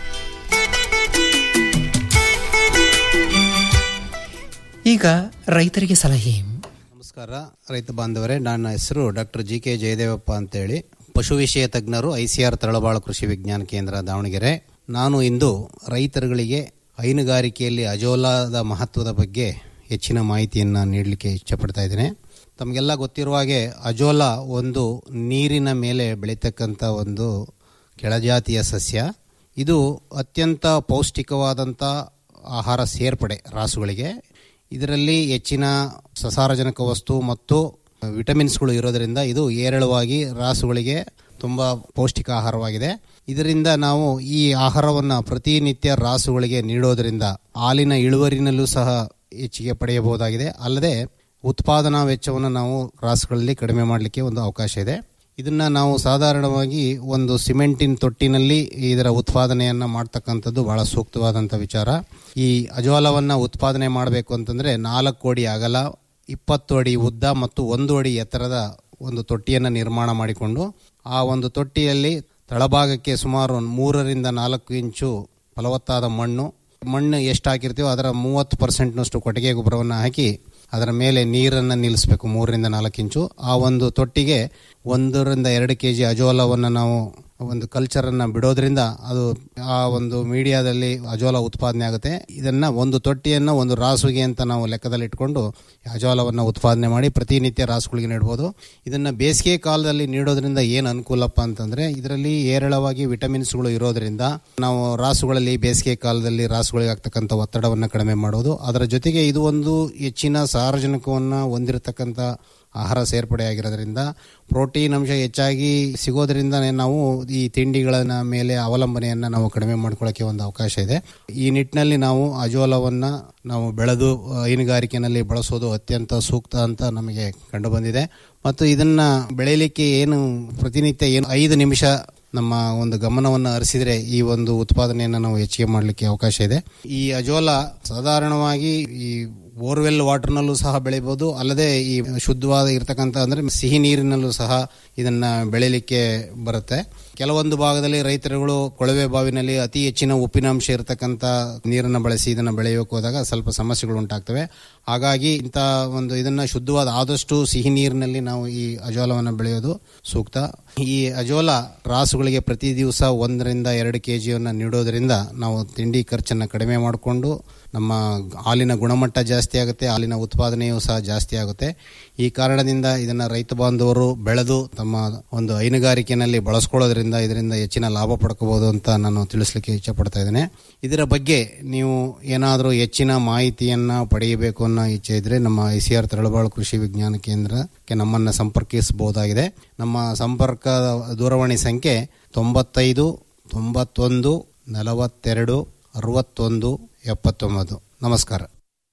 ಈಗ ರೈತರಿಗೆ ಸಲಹೆ ನಮಸ್ಕಾರ ರೈತ ಬಾಂಧವರೇ ನನ್ನ ಹೆಸರು ಡಾಕ್ಟರ್ ಜಿ ಕೆ ಜಯದೇವಪ್ಪ ಅಂತೇಳಿ ಪಶು ವಿಷಯ ತಜ್ಞರು ಐಸಿಆರ್ ತಳಬಾಳು ಕೃಷಿ ವಿಜ್ಞಾನ ಕೇಂದ್ರ ದಾವಣಗೆರೆ ನಾನು ಇಂದು ರೈತರುಗಳಿಗೆ ಹೈನುಗಾರಿಕೆಯಲ್ಲಿ ಅಜೋಲಾದ ಮಹತ್ವದ ಬಗ್ಗೆ ಹೆಚ್ಚಿನ ಮಾಹಿತಿಯನ್ನು ನೀಡಲಿಕ್ಕೆ ಇಷ್ಟಪಡ್ತಾ ಇದ್ದೇನೆ ತಮಗೆಲ್ಲ ಗೊತ್ತಿರುವ ಹಾಗೆ ಅಜೋಲಾ ಒಂದು ನೀರಿನ ಮೇಲೆ ಬೆಳೀತಕ್ಕಂಥ ಒಂದು ಕೆಳಜಾತಿಯ ಸಸ್ಯ ಇದು ಅತ್ಯಂತ ಪೌಷ್ಟಿಕವಾದಂಥ ಆಹಾರ ಸೇರ್ಪಡೆ ರಾಸುಗಳಿಗೆ ಇದರಲ್ಲಿ ಹೆಚ್ಚಿನ ಸಸಾರಜನಕ ವಸ್ತು ಮತ್ತು ವಿಟಮಿನ್ಸ್ಗಳು ಇರೋದರಿಂದ ಇದು ಏರಳವಾಗಿ ರಾಸುಗಳಿಗೆ ತುಂಬ ಪೌಷ್ಟಿಕ ಆಹಾರವಾಗಿದೆ ಇದರಿಂದ ನಾವು ಈ ಆಹಾರವನ್ನು ಪ್ರತಿನಿತ್ಯ ರಾಸುಗಳಿಗೆ ನೀಡೋದರಿಂದ ಹಾಲಿನ ಇಳುವರಿನಲ್ಲೂ ಸಹ ಹೆಚ್ಚಿಗೆ ಪಡೆಯಬಹುದಾಗಿದೆ ಅಲ್ಲದೆ ಉತ್ಪಾದನಾ ವೆಚ್ಚವನ್ನು ನಾವು ರಾಸುಗಳಲ್ಲಿ ಕಡಿಮೆ ಮಾಡಲಿಕ್ಕೆ ಒಂದು ಅವಕಾಶ ಇದೆ ಇದನ್ನ ನಾವು ಸಾಧಾರಣವಾಗಿ ಒಂದು ಸಿಮೆಂಟಿನ ತೊಟ್ಟಿನಲ್ಲಿ ಇದರ ಉತ್ಪಾದನೆಯನ್ನ ಮಾಡ್ತಕ್ಕಂಥದ್ದು ಬಹಳ ಸೂಕ್ತವಾದಂಥ ವಿಚಾರ ಈ ಅಜೋಲವನ್ನ ಉತ್ಪಾದನೆ ಮಾಡಬೇಕು ಅಂತಂದ್ರೆ ನಾಲ್ಕು ಅಡಿ ಅಗಲ ಇಪ್ಪತ್ತು ಅಡಿ ಉದ್ದ ಮತ್ತು ಒಂದು ಅಡಿ ಎತ್ತರದ ಒಂದು ತೊಟ್ಟಿಯನ್ನು ನಿರ್ಮಾಣ ಮಾಡಿಕೊಂಡು ಆ ಒಂದು ತೊಟ್ಟಿಯಲ್ಲಿ ತಳಭಾಗಕ್ಕೆ ಸುಮಾರು ಮೂರರಿಂದ ನಾಲ್ಕು ಇಂಚು ಫಲವತ್ತಾದ ಮಣ್ಣು ಮಣ್ಣು ಎಷ್ಟು ಹಾಕಿರ್ತೀವೋ ಅದರ ಮೂವತ್ತು ಪರ್ಸೆಂಟ್ನಷ್ಟು ಕೊಟ್ಟಿಗೆ ಗೊಬ್ಬರವನ್ನು ಹಾಕಿ ಅದರ ಮೇಲೆ ನೀರನ್ನು ನಿಲ್ಲಿಸಬೇಕು ಮೂರರಿಂದ ನಾಲ್ಕು ಇಂಚು ಆ ಒಂದು ತೊಟ್ಟಿಗೆ ಒಂದರಿಂದ ಎರಡು ಕೆ ಜಿ ಅಜೋಲವನ್ನು ನಾವು ಒಂದು ಕಲ್ಚರನ್ನು ಬಿಡೋದ್ರಿಂದ ಅದು ಆ ಒಂದು ಮೀಡಿಯಾದಲ್ಲಿ ಅಜೋಲ ಉತ್ಪಾದನೆ ಆಗುತ್ತೆ ಇದನ್ನು ಒಂದು ತೊಟ್ಟಿಯನ್ನು ಒಂದು ರಾಸುಗೆ ಅಂತ ನಾವು ಲೆಕ್ಕದಲ್ಲಿ ಇಟ್ಕೊಂಡು ಅಜೋಲವನ್ನು ಉತ್ಪಾದನೆ ಮಾಡಿ ಪ್ರತಿನಿತ್ಯ ರಾಸುಗಳಿಗೆ ನೀಡ್ಬೋದು ಇದನ್ನು ಬೇಸಿಗೆ ಕಾಲದಲ್ಲಿ ನೀಡೋದ್ರಿಂದ ಏನು ಅನುಕೂಲಪ್ಪ ಅಂತಂದರೆ ಇದರಲ್ಲಿ ಏರಳವಾಗಿ ವಿಟಮಿನ್ಸ್ಗಳು ಇರೋದ್ರಿಂದ ನಾವು ರಾಸುಗಳಲ್ಲಿ ಬೇಸಿಗೆ ಕಾಲದಲ್ಲಿ ರಾಸುಗಳಿಗೆ ಆಗ್ತಕ್ಕಂಥ ಒತ್ತಡವನ್ನು ಕಡಿಮೆ ಮಾಡೋದು ಅದರ ಜೊತೆಗೆ ಇದು ಒಂದು ಹೆಚ್ಚಿನ ಸಾರಜನಕವನ್ನು ಹೊಂದಿರತಕ್ಕಂಥ ಆಹಾರ ಸೇರ್ಪಡೆ ಆಗಿರೋದ್ರಿಂದ ಪ್ರೋಟೀನ್ ಅಂಶ ಹೆಚ್ಚಾಗಿ ಸಿಗೋದ್ರಿಂದ ನಾವು ಈ ತಿಂಡಿಗಳ ಮೇಲೆ ಅವಲಂಬನೆಯನ್ನು ನಾವು ಕಡಿಮೆ ಮಾಡ್ಕೊಳ್ಳೋಕೆ ಒಂದು ಅವಕಾಶ ಇದೆ ಈ ನಿಟ್ಟಿನಲ್ಲಿ ನಾವು ಅಜೋಲವನ್ನು ನಾವು ಬೆಳೆದು ಹೈನುಗಾರಿಕೆಯಲ್ಲಿ ಬಳಸೋದು ಅತ್ಯಂತ ಸೂಕ್ತ ಅಂತ ನಮಗೆ ಕಂಡು ಬಂದಿದೆ ಮತ್ತು ಇದನ್ನ ಬೆಳೆಯಲಿಕ್ಕೆ ಏನು ಪ್ರತಿನಿತ್ಯ ಏನು ಐದು ನಿಮಿಷ ನಮ್ಮ ಒಂದು ಗಮನವನ್ನು ಹರಿಸಿದ್ರೆ ಈ ಒಂದು ಉತ್ಪಾದನೆಯನ್ನು ನಾವು ಹೆಚ್ಚಿಗೆ ಮಾಡಲಿಕ್ಕೆ ಅವಕಾಶ ಇದೆ ಈ ಅಜೋಲ ಸಾಧಾರಣವಾಗಿ ಈ ಬೋರ್ವೆಲ್ ವಾಟರ್ನಲ್ಲೂ ಸಹ ಬೆಳಿಬಹುದು ಅಲ್ಲದೆ ಈ ಶುದ್ಧವಾದ ಇರತಕ್ಕಂಥ ಅಂದ್ರೆ ಸಿಹಿ ನೀರಿನಲ್ಲೂ ಸಹ ಇದನ್ನ ಬೆಳಿಲಿಕ್ಕೆ ಬರುತ್ತೆ ಕೆಲವೊಂದು ಭಾಗದಲ್ಲಿ ರೈತರುಗಳು ಕೊಳವೆ ಬಾವಿನಲ್ಲಿ ಅತಿ ಹೆಚ್ಚಿನ ಉಪ್ಪಿನಾಂಶ ಇರತಕ್ಕಂಥ ನೀರನ್ನು ಬಳಸಿ ಇದನ್ನು ಬೆಳೆಯೋಕೆ ಹೋದಾಗ ಸ್ವಲ್ಪ ಸಮಸ್ಯೆಗಳು ಉಂಟಾಗ್ತವೆ ಹಾಗಾಗಿ ಇಂಥ ಒಂದು ಇದನ್ನ ಶುದ್ಧವಾದ ಆದಷ್ಟು ಸಿಹಿ ನೀರಿನಲ್ಲಿ ನಾವು ಈ ಅಜೋಲವನ್ನು ಬೆಳೆಯೋದು ಸೂಕ್ತ ಈ ಅಜೋಲ ರಾಸುಗಳಿಗೆ ಪ್ರತಿ ದಿವಸ ಒಂದರಿಂದ ಎರಡು ಕೆ ಜಿಯನ್ನು ನೀಡೋದರಿಂದ ನಾವು ತಿಂಡಿ ಖರ್ಚನ್ನು ಕಡಿಮೆ ಮಾಡಿಕೊಂಡು ನಮ್ಮ ಹಾಲಿನ ಗುಣಮಟ್ಟ ಜಾಸ್ತಿ ಆಗುತ್ತೆ ಹಾಲಿನ ಉತ್ಪಾದನೆಯೂ ಸಹ ಜಾಸ್ತಿ ಆಗುತ್ತೆ ಈ ಕಾರಣದಿಂದ ಇದನ್ನು ರೈತ ಬಾಂಧವರು ಬೆಳೆದು ತಮ್ಮ ಒಂದು ಹೈನುಗಾರಿಕೆಯಲ್ಲಿ ಬಳಸ್ಕೊಳ್ಳೋದ್ರಿಂದ ಇದರಿಂದ ಹೆಚ್ಚಿನ ಲಾಭ ಪಡ್ಕೋಬಹುದು ಅಂತ ನಾನು ತಿಳಿಸ್ಲಿಕ್ಕೆ ಇಚ್ಛಪಡ್ತಾ ಇದ್ದೇನೆ ಇದರ ಬಗ್ಗೆ ನೀವು ಏನಾದರೂ ಹೆಚ್ಚಿನ ಮಾಹಿತಿಯನ್ನು ಪಡೆಯಬೇಕು ಅನ್ನೋ ಇಚ್ಛೆ ಇದ್ರೆ ನಮ್ಮ ಐ ಸಿ ಆರ್ ತರಳಬಾಳು ಕೃಷಿ ವಿಜ್ಞಾನ ಕೇಂದ್ರಕ್ಕೆ ನಮ್ಮನ್ನು ಸಂಪರ್ಕಿಸಬಹುದಾಗಿದೆ ನಮ್ಮ ಸಂಪರ್ಕ ದೂರವಾಣಿ ಸಂಖ್ಯೆ ತೊಂಬತ್ತೈದು ತೊಂಬತ್ತೊಂದು ನಲವತ್ತೆರಡು ಅರವತ್ತೊಂದು ಎಪ್ಪತ್ತೊಂಬತ್ತು ನಮಸ್ಕಾರ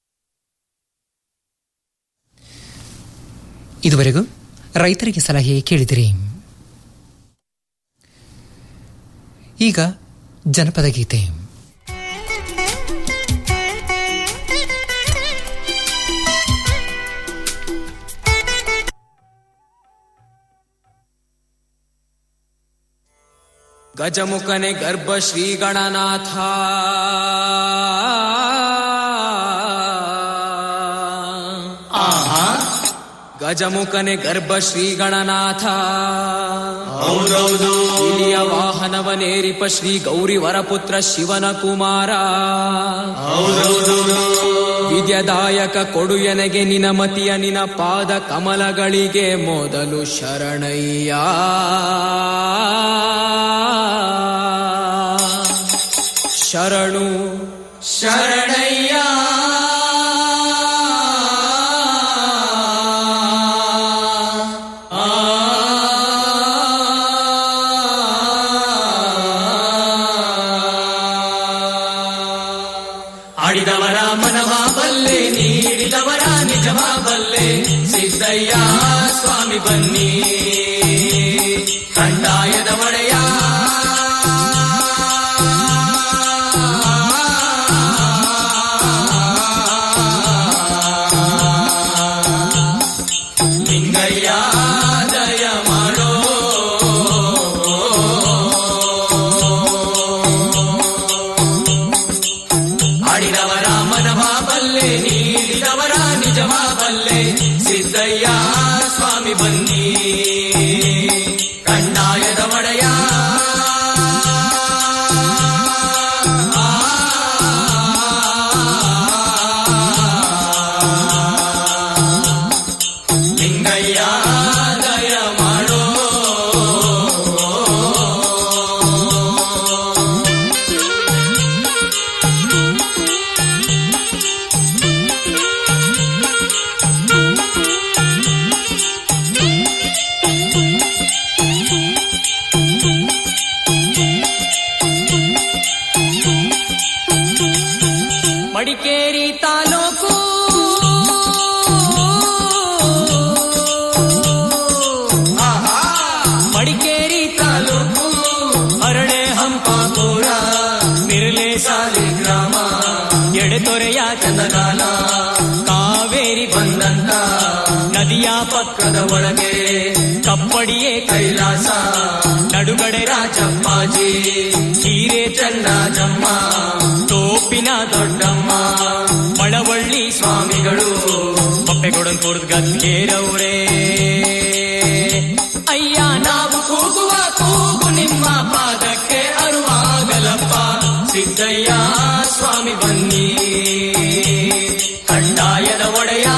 ಇದುವರೆಗೂ ರೈತರಿಗೆ ಸಲಹೆ ಕೇಳಿದಿರಿ ಈಗ ಜನಪದ ಗೀತೆ ಗಜಮುಖನೆ ಗರ್ಭ ಶ್ರೀ ಗಣನಾಥ ಗಜಮುಖನೆ ಗರ್ಭ ಶ್ರೀ ಗಣನಾಥ ಹೌದೌದು. ಇಲಿಯ ವಾಹನವನೇರಿಪ ಶ್ರೀ ಗೌರಿ ವರಪುತ್ರ ಶಿವನ ಕುಮಾರ ಹೌದೌದು. ವಿದ್ಯದಾಯಕ ಕೊಡು ಎನಗೆ ನಿನ ಮತಿಯ ನಿನ ಪಾದ ಕಮಲಗಳಿಗೆ ಮೊದಲು ಶರಣಯ್ಯ ಶರಣು ಶರಣಯ್ಯ ಆಡಿದವರ ಮನವ ಬಲ್ಲೆ ನೀಡಿದವರ ನಿಜವ ಬಲ್ಲೆ ಸಿದ್ದಯ್ಯ ಸ್ವಾಮಿ ಬನ್ನಿ ಕಂದಾಯದ ಒಡೆಯ ಲಿಂಗಯ್ಯ ದಯ ಮಾಡೋ ಆಡಿದವರ ಮನವ ಬಲ್ಲೆ ನೀಡಿದವರ ನಿಜವ ಬಲ್ಲೆ ಸಿದ್ದಯ್ಯ ಸ್ವಾಮಿ ಬನ್ನಿ ಕಂದಾಯದ ಒಡೆಯ ಲಿಂಗಯ್ಯ ದಯ ಮಾಡೋ ಮಡಿಕೇರಿ ತಾಲೂಕು ಮಡಿಕೇರಿ ತಾಲೂಕು ಅರಳೆ ಹಂಪಾಪುರ ಮಿರ್ಲೆ ಸಾಲಿ ಗ್ರಾಮ ಎಡೆತೊರೆಯ ಚಂದಗಾಲ ಕಾವೇರಿ ಬಂದಂತ ನದಿಯ ಪಕ್ಕದ ಒಳಗೆ ಕಪ್ಪಡಿಯೇ ಕೈಲಾಸ ನಡುಗಡೆ ರಾಜಪ್ಪಾಜಿ ಹೀರೆ ಚನ್ನಜಮ್ಮ ತೋಪಿನ ದೊಡ್ಡಮ್ಮ ಮಳವಳ್ಳಿ ಸ್ವಾಮಿಗಳು ಬಪ್ಪೆಗೊಡಂತೂರ್ದ ಗದ್ಗೇರವ್ರೇ ಅಯ್ಯ ನಾವು ಕೂಗುವ ಕೂಗು ನಿಮ್ಮ ಪಾದಕ್ಕೆ ಅರುವಾಗಲಪ್ಪ ಸಿದ್ದಯ್ಯ ಸ್ವಾಮಿ ಬನ್ನಿ ಕಂದಾಯದ ಒಡೆಯ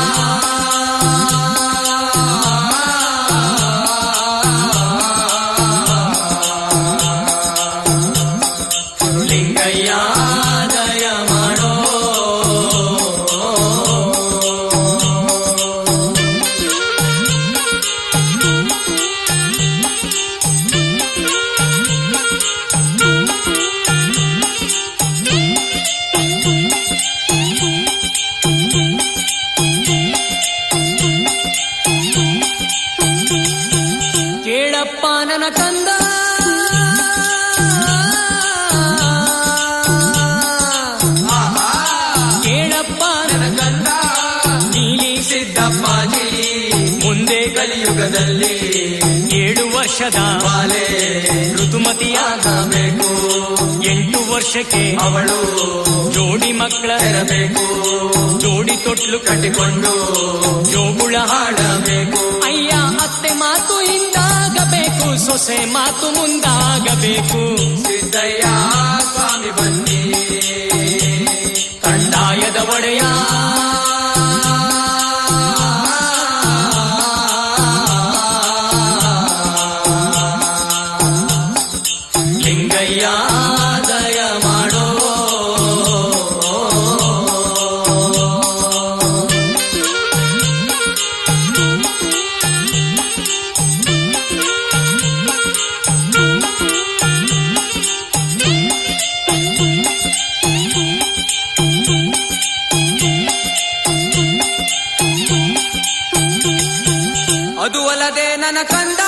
ಲಿಂಗಯ್ಯ ದಯ ಮಾಡೋ ಕೇಳಪ್ಪ ನನ್ನ ಕಂದ ಕೇಳಪ್ಪ ನನ್ನ ಕಂದ ನೀಲಿ ಸಿದ್ದಪ್ಪಾಜಿ ಮುಂದೆ ಕಲಿಯುಗದಲ್ಲಿ ಏಳು ವರ್ಷದ ಬಾಲೆ ಋತುಮತಿಯಾಗಬೇಕು ಎಂಟು ವರ್ಷಕ್ಕೆ ಅವಳು ಜೋಡಿ ಮಕ್ಕಳ ಇರಬೇಕು ಜೋಡಿ ತೊಟ್ಲು ಕಟ್ಟಿಕೊಂಡು ಜೋಗುಳ ಹಾಡಬೇಕು ಅಯ್ಯ ಅತ್ತೆ ಮಾತು ಹಿಂದಾಗಬೇಕು ಸೊಸೆ ಮಾತು ಮುಂದಾಗಬೇಕು ಸಿದ್ದಯ್ಯ ಸ್ವಾಮಿ ಬನ್ನಿ ಕಂದಾಯದ ಒಡೆಯ ಲಿಂಗಯ್ಯ ದಯ ಮಾಡೋ ಅದು ಅಲ್ಲದೆ ನನ್ನ ಕಂದ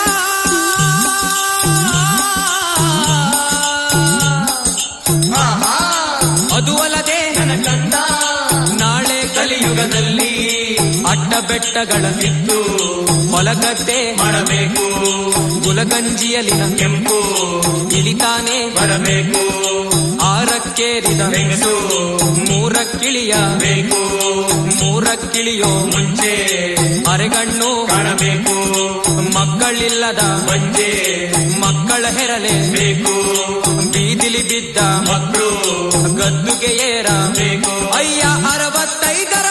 ಅದು ಅಲ್ಲದೆ ನನ್ನ ಕಂದ ನಾಳೆ ಕಲಿಯುಗದಲ್ಲಿ ಅಡ್ಡ ಬೆಟ್ಟಗಳ ಕಿತ್ತು ಹೊಲಗದ್ದೆ ಮಾಡಬೇಕು ಗುಲಗಂಜಿಯಲಿನ ಕೆಂಪು ಇಲಿತಾನೆ ಬರಬೇಕು ಆರಕ್ಕೇರಿದ ಹೆಂಗಸು ಮೂರಕ್ಕಿಳಿಯಬೇಕು ಮೂರಕ್ಕಿಳಿಯೋ ಮುಂಚೆ ಅರೆಗಣ್ಣು ಕಾಣಬೇಕು ಮಕ್ಕಳಿಲ್ಲದ ಬಂಜೆ ಮಕ್ಕಳ ಹೆರಲೇಬೇಕು ಬೀದಿಲಿ ಬಿದ್ದ ಮಕ್ಕಳು ಗದ್ದುಗೆ ಏರಬೇಕು ಅಯ್ಯ ಅರವತ್ತೈದ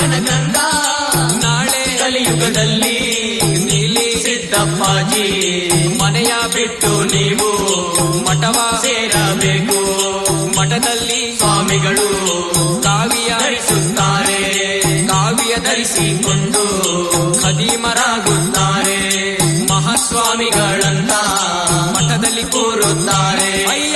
ಜ್ಞಾನ ಗ್ರಂಥ ನಾಳೆ ಕಲಿಯುಗದಲ್ಲಿ ನೀಲಿ ಸಿದ್ದಪ್ಪಾಜಿ ಮನೆಯ ಬಿಟ್ಟು ನೀವು ಮಠವ ಸೇರಬೇಕು ಮಠದಲ್ಲಿ ಸ್ವಾಮಿಗಳು ಕಾವಿಯ ಧರಿಸುತ್ತಾರೆ ಕಾವಿಯ ಧರಿಸಿಕೊಂಡು ಖದೀಮರಾಗುತ್ತಾರೆ ಮಹಾಸ್ವಾಮಿಗಳಂತ ಮಠದಲ್ಲಿ ಕೂರುತ್ತಾರೆ